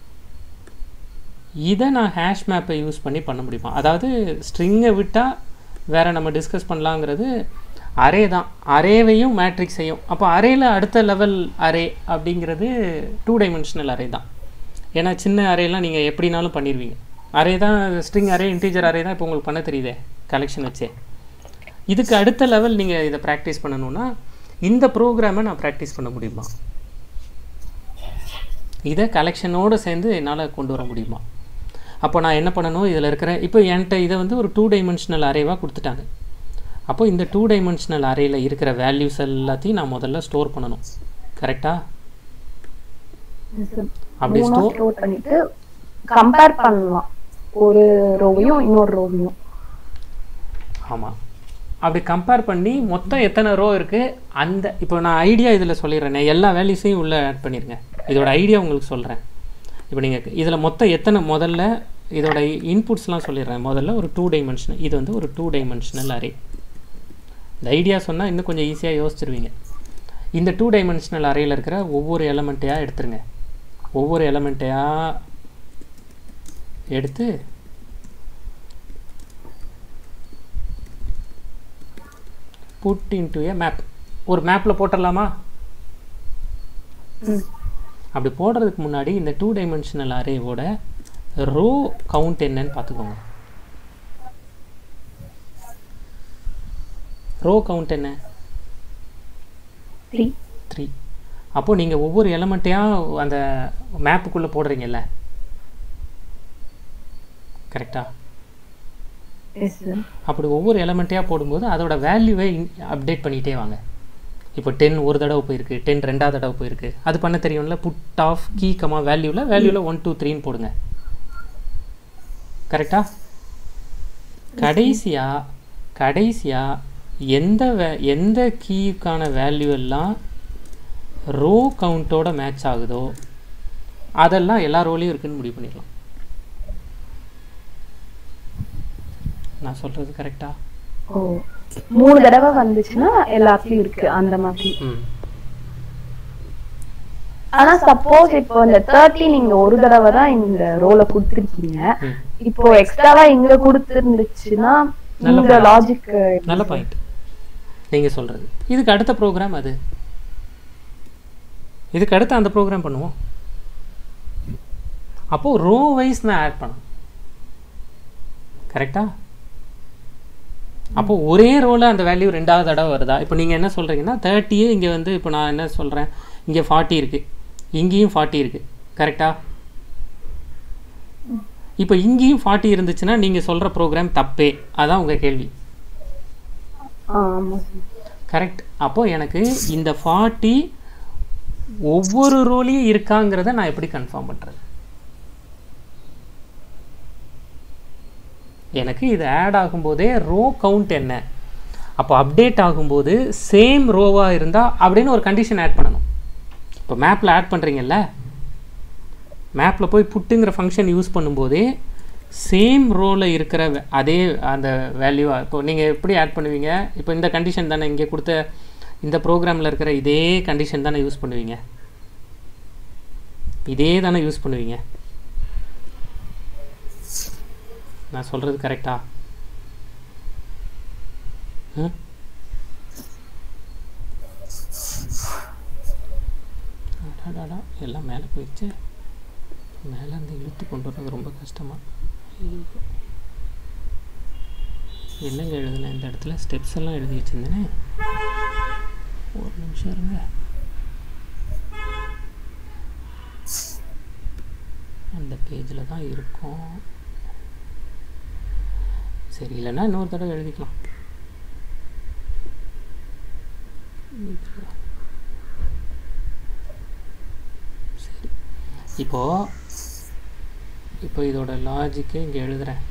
[SPEAKER 1] இதை நான் ஹேஷ் மேப்பை யூஸ் பண்ணி பண்ண முடியுமா அதாவது ஸ்ட்ரிங்கை விட்டால் வேற நம்ம டிஸ்கஸ் பண்ணலாங்கிறது அரே தான் அரேவையும் மேட்ரிக்ஸையும் அப்போ அரேல அடுத்த லெவல் அரே அப்படிங்கிறது டூ டைமென்ஷனல் அரே தான் ஏன்னா சின்ன அரேலாம் நீங்கள் எப்படினாலும் பண்ணிடுவீங்க அரே தான் ஸ்ட்ரிங் அரே இன்டீஜர் அரே தான் இப்போ உங்களுக்கு பண்ண தெரியுதே கலெக்ஷன் வச்சே இதுக்கு அடுத்த லெவல் நீங்கள் இதை ப்ராக்டிஸ் பண்ணணும்னா இந்த ப்ரோக்ராமை நான் ப்ராக்டிஸ் பண்ண முடியுமா இதை கலெக்ஷனோடு சேர்ந்து என்னால் கொண்டு வர முடியுமா அப்போ நான் என்ன பண்ணணும் இதில் இருக்கிற இப்போ என்கிட்ட இதை வந்து ஒரு டூ டைமென்ஷனல் அரேவாக கொடுத்துட்டாங்க அப்போ இந்த டூ டைமென்ஷனல் அரேயில் இருக்கிற வேல்யூஸ் எல்லாத்தையும் நான் முதல்ல ஸ்டோர் பண்ணணும் கரெக்டாக அப்படி
[SPEAKER 2] மூணா
[SPEAKER 1] ஸ்டோர்
[SPEAKER 2] ஸ்டோர் பண்ணிட்டு கம்பேர் பண்ணலாம் ஒரு ரோவையும் இன்னொரு ரோவையும்
[SPEAKER 1] ஆமாம் அப்படி கம்பேர் பண்ணி மொத்தம் எத்தனை ரோ இருக்குது அந்த இப்போ நான் ஐடியா இதில் சொல்லிடுறேன் எல்லா வேல்யூஸையும் உள்ளே ஆட் பண்ணிடுங்க இதோட ஐடியா உங்களுக்கு சொல்கிறேன் இப்போ நீங்கள் இதில் மொத்தம் எத்தனை முதல்ல இதோட இன்புட்ஸ்லாம் சொல்லிடுறேன் முதல்ல ஒரு டூ டைமென்ஷனல் இது வந்து ஒரு டூ டைமென்ஷனல் அரே இந்த ஐடியா சொன்னால் இன்னும் கொஞ்சம் ஈஸியாக யோசிச்சிருவீங்க இந்த டூ டைமென்ஷனல் அரேயில் இருக்கிற ஒவ்வொரு எலமெண்ட்டையாக எடுத்துருங்க ஒவ்வொரு எலமெண்ட்டையாக எடுத்து புட் இன்டு ஏ மேப் ஒரு மேப்பில் போட்டுடலாமா
[SPEAKER 2] ம்.
[SPEAKER 1] அப்படி போடுறதுக்கு முன்னாடி இந்த டூ டைமென்ஷனல் அரேவோட ரோ கவுண்ட் என்னன்னு பார்த்துக்கோங்க ரோ கவுண்ட் என்ன
[SPEAKER 2] த்ரீ
[SPEAKER 1] த்ரீ அப்போ நீங்கள் ஒவ்வொரு எலமெண்ட்டையாக அந்த மேப்புக்குள்ளே போடுறீங்கல்ல கரெக்டா
[SPEAKER 2] எஸ் சார்
[SPEAKER 1] அப்படி ஒவ்வொரு எலமெண்ட்டையாக போடும்போது அதோட வேல்யூவை அப்டேட் பண்ணிகிட்டே வாங்க இப்போ டென் ஒரு தடவை போயிருக்கு டென் ரெண்டாவது தடவை போயிருக்கு அது பண்ண தெரியும்ல புட் ஆஃப் கீ கமா வேல்யூவில் வேல்யூவில் ஒன் டூ த்ரீன்னு போடுங்க கரெக்டா கடைசியாக கடைசியாக எந்த வே எந்த கீக்கான வேல்யூ எல்லாம் ரோ கவுண்ட்டோட மேட்ச் ஆகுதோ அதெல்லாம் எல்லா ரோலையும் இருக்குன்னு முடிவு பண்ணிடலாம் நான் சொல்கிறது கரெக்டா
[SPEAKER 2] ஓ மூணு தடவை வந்துச்சுன்னா எல்லாத்துலயும் இருக்கு அந்த மாதிரி
[SPEAKER 1] ம்
[SPEAKER 2] ஆனா சப்போஸ் இப்போ இந்த தேர்ட்டி நீங்க ஒரு தடவை தான் இந்த ரோல கொடுத்துருக்கீங்க
[SPEAKER 1] ம்
[SPEAKER 2] இப்போ எக்ஸ்ட்ராவா இங்க கொடுத்துருந்துச்சுன்னா
[SPEAKER 1] நல்ல
[SPEAKER 2] இந்த
[SPEAKER 1] point.
[SPEAKER 2] லாஜிக்
[SPEAKER 1] நல்ல பாயிண்ட் நீங்கள் சொல்கிறது இதுக்கு அடுத்த ப்ரோக்ராம் அது இதுக்கு அடுத்து அந்த ப்ரோக்ராம் பண்ணுவோம் அப்போது ரோ வைஸ் நான் ஆட் பண்ணேன் கரெக்டா அப்போ ஒரே ரோல அந்த வேல்யூ ரெண்டாவது தடவை வருதா இப்போ நீங்கள் என்ன சொல்கிறீங்கன்னா தேர்ட்டியே இங்கே வந்து இப்போ நான் என்ன சொல்கிறேன் இங்கே ஃபார்ட்டி இருக்குது இங்கேயும் ஃபார்ட்டி இருக்குது கரெக்டா இப்போ இங்கேயும் ஃபார்ட்டி இருந்துச்சுன்னா நீங்கள் சொல்கிற ப்ரோக்ராம் தப்பே அதான் உங்கள் கேள்வி
[SPEAKER 2] ஆமா sir.
[SPEAKER 1] கரெக்ட் அப்போ எனக்கு இந்த ஃபார்ட்டி ஒவ்வொரு ரோலையும் இருக்காங்கிறத நான் எப்படி கன்ஃபார்ம் பண்ணுறது எனக்கு இது ஆட் ஆகும்போதே ரோ கவுண்ட் என்ன அப்போ அப்டேட் ஆகும்போது சேம் ரோவாக இருந்தால் அப்படின்னு ஒரு கண்டிஷன் ஆட் பண்ணணும் இப்போ மேப்பில் ஆட் பண்ணுறீங்கல்ல மேப்பில் போய் புட்டுங்கிற ஃபங்க்ஷன் யூஸ் பண்ணும்போதே சேம் ரோவில் இருக்கிற வே- அதே அந்த வேல்யூ இப்போ நீங்கள் எப்படி ஆட் பண்ணுவீங்க இப்போ இந்த கண்டிஷன் தானே இங்கே கொடுத்த இந்த ப்ரோக்ராமில் இருக்கிற இதே கண்டிஷன் தானே யூஸ் பண்ணுவீங்க இதே தானே யூஸ் பண்ணுவீங்க நான் சொல்கிறது கரெக்டா ம் அடாடாடா எல்லாம் மேலே போயிடுச்சு மேலே அந்த இழுத்து கொண்டு வர்றது ரொம்ப கஷ்டமா ஐயோ. என்னங்க எழுதுனேன் இந்த இடத்துல ஸ்டெப்ஸ் எல்லாம் எழுதி வச்சிருந்தேனே ஒரு நிமிஷம் இருங்க அந்த பேஜில் தான் இருக்கும் சரி இல்லைன்னா இன்னொரு தடவை எழுதிக்கலாம் சரி இப்போது இப்போ இதோட லாஜிக்கு இங்கே எழுதுகிறேன்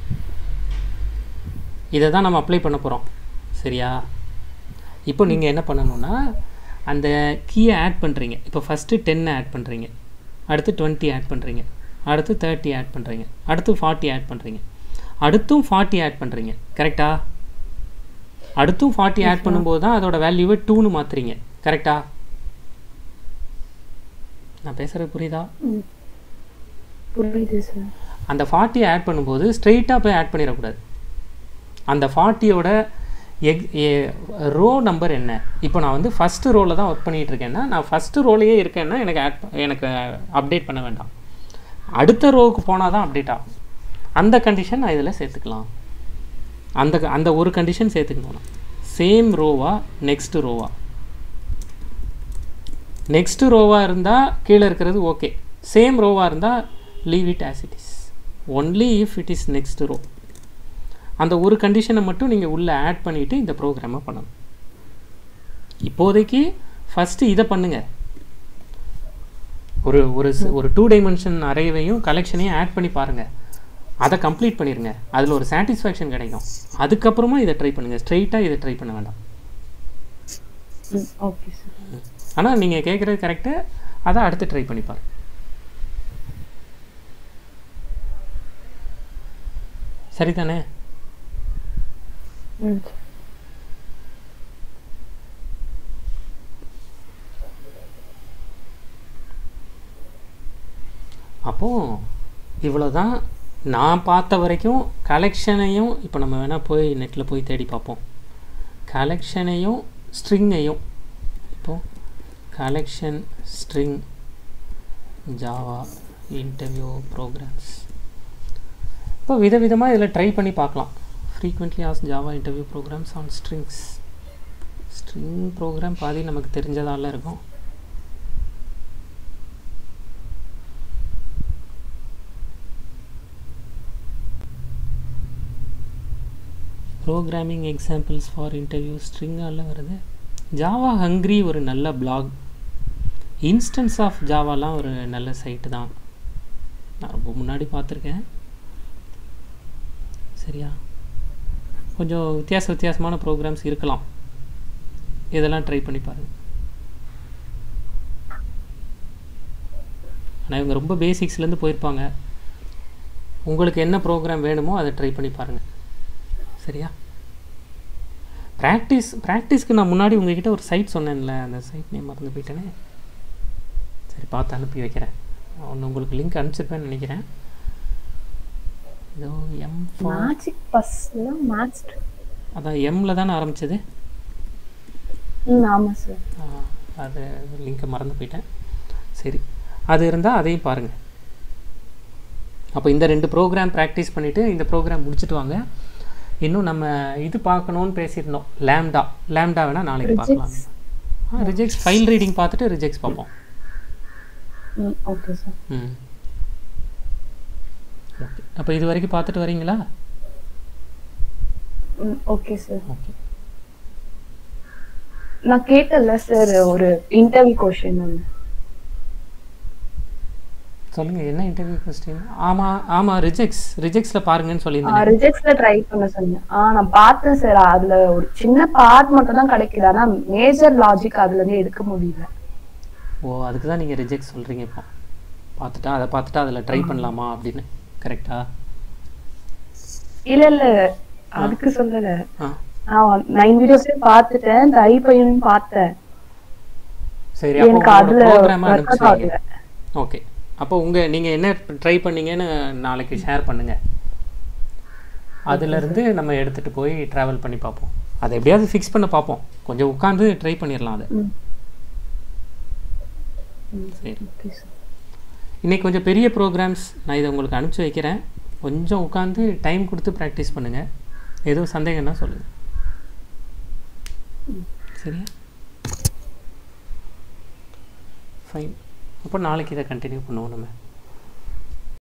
[SPEAKER 1] இதை தான் நம்ம அப்ளை பண்ண போகிறோம் சரியா இப்போ நீங்கள் என்ன பண்ணணும்னா அந்த கீயை ஆட் பண்ணுறீங்க இப்போ ஃபஸ்ட்டு டென்னை ஆட் பண்ணுறீங்க அடுத்து டுவெண்ட்டி ஆட் பண்ணுறீங்க அடுத்து தேர்ட்டி ஆட் பண்ணுறீங்க அடுத்து ஃபார்ட்டி ஆட் பண்ணுறீங்க அடுத்தும் ஃபார்ட்டி ஆட் பண்ணுறீங்க கரெக்டா அடுத்தும் ஃபார்ட்டி ஆட் பண்ணும்போது தான் அதோட வேல்யூவை டூன்னு மாற்றுறீங்க கரெக்டா நான் பேசுகிறது புரியுதா
[SPEAKER 2] புரியுது சார்
[SPEAKER 1] அந்த ஃபார்ட்டியை ஆட் பண்ணும்போது ஸ்ட்ரெயிட்டாக போய் ஆட் பண்ணிடக்கூடாது அந்த ஃபார்ட்டியோட எக் ரோ நம்பர் என்ன இப்போ நான் வந்து ஃபஸ்ட்டு ரோவில் தான் ஒர்க் பண்ணிகிட்டு இருக்கேன்னா நான் ஃபஸ்ட்டு ரோலையே இருக்கேன்னா எனக்கு ஆட் எனக்கு அப்டேட் பண்ண வேண்டாம் அடுத்த ரோவுக்கு போனால் தான் அப்டேட் ஆகும் அந்த கண்டிஷன் நான் இதில் சேர்த்துக்கலாம் அந்த அந்த ஒரு கண்டிஷன் சேர்த்துக்கணும் நான் சேம் ரோவா நெக்ஸ்ட் ரோவா நெக்ஸ்ட் ரோவாக இருந்தால் கீழே இருக்கிறது ஓகே சேம் ரோவாக இருந்தால் leave it as it is only if it is next row அந்த ஒரு கண்டிஷனை மட்டும் நீங்கள் உள்ளே ஆட் பண்ணிவிட்டு இந்த ப்ரோக்ராமை பண்ணணும் இப்போதைக்கு ஃபஸ்ட்டு இதை பண்ணுங்கள் ஒரு ஒரு ஸ்- ஒரு டூ டைமென்ஷன் அரேவையும் கலெக்ஷனையும் ஆட் பண்ணி பாருங்கள் அதை கம்ப்ளீட் பண்ணிடுங்க அதில் ஒரு சாட்டிஸ்ஃபேக்ஷன் கிடைக்கும் அதுக்கப்புறமா இதை ட்ரை பண்ணுங்கள் ஸ்ட்ரெயிட்டாக இதை ட்ரை பண்ண வேண்டாம்
[SPEAKER 2] ஓகே சார்
[SPEAKER 1] ஆனால் நீங்கள் கேட்குறது கரெக்டு அதை அடுத்து ட்ரை பண்ணி பாருங்க சரிதானே
[SPEAKER 2] ம்
[SPEAKER 1] அப்போது இவ்வளோ தான் நான் பார்த்த வரைக்கும் கலெக்ஷனையும் இப்போ நம்ம வேணால் போய் நெட்டில் போய் தேடி பார்ப்போம் கலெக்ஷனையும் ஸ்ட்ரிங்கையும் இப்போது collection string Java interview programs இப்போ விதவிதமாக இதில் ட்ரை பண்ணி பார்க்கலாம் ஃப்ரீக்வெண்ட்லி ஆஸ் Java interview programs on strings string program பாதி நமக்கு தெரிஞ்சதால இருக்கும் ப்ரோக்ராமிங் எக்ஸாம்பிள்ஸ் ஃபார் இன்டர்வியூ ஸ்ட்ரிங்கால வருது ஜாவா ஹங்க்ரி ஒரு நல்ல பிளாக் இன்ஸ்டன்ஸ் ஆஃப் ஜாவாலாம் ஒரு நல்ல சைட்டு தான் நான் ரொம்ப முன்னாடி பார்த்துருக்கேன் சரியா கொஞ்சம் வித்தியாச வித்தியாசமான ப்ரோக்ராம்ஸ் இருக்கலாம் இதெல்லாம் ட்ரை பண்ணி பாருங்கள் ஆனால் இவங்க ரொம்ப பேசிக்ஸ்லேருந்து போயிருப்பாங்க உங்களுக்கு என்ன ப்ரோக்ராம் வேணுமோ அதை ட்ரை பண்ணி பாருங்கள் சரியா ப்ராக்டிஸ் ப்ராக்டிஸ்க்கு நான் முன்னாடி உங்ககிட்ட ஒரு சைட் சொன்னேன்ல அந்த சைட் நேம் மறந்து போயிட்டேனே சரி பார்த்து அனுப்பி வைக்கிறேன் ஒன்று உங்களுக்கு லிங்க் அனுப்பிச்சிருப்பேன்னு நினைக்கிறேன் இதோ எம் ஃபார்
[SPEAKER 2] மேஜிக் பஸ்ல மேட்ச்
[SPEAKER 1] அதான் எம்மில் தானே ஆரம்பிச்சது
[SPEAKER 2] ம் ஆமா சார்
[SPEAKER 1] ஆ, அது லிங்கை மறந்து போயிட்டேன் சரி அது இருந்தால் அதையும் பாருங்கள் அப்போ இந்த ரெண்டு ப்ரோக்ராம் ப்ராக்டிஸ் பண்ணிவிட்டு இந்த ப்ரோக்ராம் முடிச்சுட்டு வாங்க இன்னும் நம்ம இது பார்க்கணுன்னு பேசியிருந்தோம் லேம்டா லேம்டா வேணால் நாளைக்கு பார்க்கலாம் ஆ ரிஜெக்ட்ஸ் ஃபைல் ரீடிங் பார்த்துட்டு ரிஜெக்ட்ஸ் பார்ப்போம்
[SPEAKER 2] ம் ஓகே சார்
[SPEAKER 1] ம் ஓகே அப்போ இது வரைக்கும் பார்த்துட்டு வரீங்களா
[SPEAKER 2] ம் ஓகே சார்
[SPEAKER 1] ஓகே
[SPEAKER 2] நான் கேட்டல சார் ஒரு இன்டர்வியூ கொஸ்டின் ஒன்று
[SPEAKER 1] சொல்லுங்கள் என்ன இன்டர்வியூ கொஸ்டின் ஆமாம் ஆமாம் ரிஜெக்ட்ஸ் ரிஜெக்ட்ஸில் பாருங்கன்னு சொல்லியிருந்தேன்
[SPEAKER 2] ரிஜெக்ட்ஸ்ல ட்ரை பண்ண சொன்னேன் ஆ நான் பார்த்தேன் சார் அதுல ஒரு சின்ன பார்ட் மட்டும் தான் கிடைக்குது ஆனா மேஜர் லாஜிக் அதுல இருந்து எடுக்க முடியல
[SPEAKER 1] ஓ அதுக்கு தான் நீங்கள் ரிஜெக்ட் சொல்கிறீங்க இப்போ பார்த்துட்டா அதை பார்த்துட்டா அதில் ட்ரை பண்ணலாமா அப்படின்னு கரெக்டா
[SPEAKER 2] இல்ல இல்ல அதுக்கு சொல்லல
[SPEAKER 1] ஆ
[SPEAKER 2] நான் நைன் வீடியோஸே பார்த்துட்டேன் இந்த ஐ பையனும் பார்த்தேன்
[SPEAKER 1] சரி அப்போ
[SPEAKER 2] எனக்கு அதுல
[SPEAKER 1] ப்ரோக்ராமை
[SPEAKER 2] work out
[SPEAKER 1] அனுப்பிச்சிடுங்க
[SPEAKER 2] ஆகல
[SPEAKER 1] ஓகே அப்போ உங்கள் நீங்கள் என்ன ட்ரை பண்ணீங்கன்னு நாளைக்கு ஷேர் பண்ணுங்கள் அதுலேருந்து நம்ம எடுத்துகிட்டு போய் ட்ராவல் பண்ணி பார்ப்போம் அதை எப்படியாவது ஃபிக்ஸ் பண்ண பார்ப்போம் கொஞ்சம் உட்காந்து ட்ரை பண்ணிடலாம் அதை
[SPEAKER 2] ம்.
[SPEAKER 1] சரி
[SPEAKER 2] ஓகே சார்
[SPEAKER 1] இன்னைக்கு கொஞ்சம் பெரிய ப்ரோக்ராம்ஸ் நான் இதை உங்களுக்கு அனுப்பிச்சி வைக்கிறேன் கொஞ்சம் உட்காந்து டைம் கொடுத்து ப்ராக்டிஸ் பண்ணுங்கள் எதுவும் சந்தேகம்னா சொல்லுங்கள் சரியா ஃபைன் அப்போ நாளைக்கு இதை கண்டினியூ பண்ணுவோம் நம்ம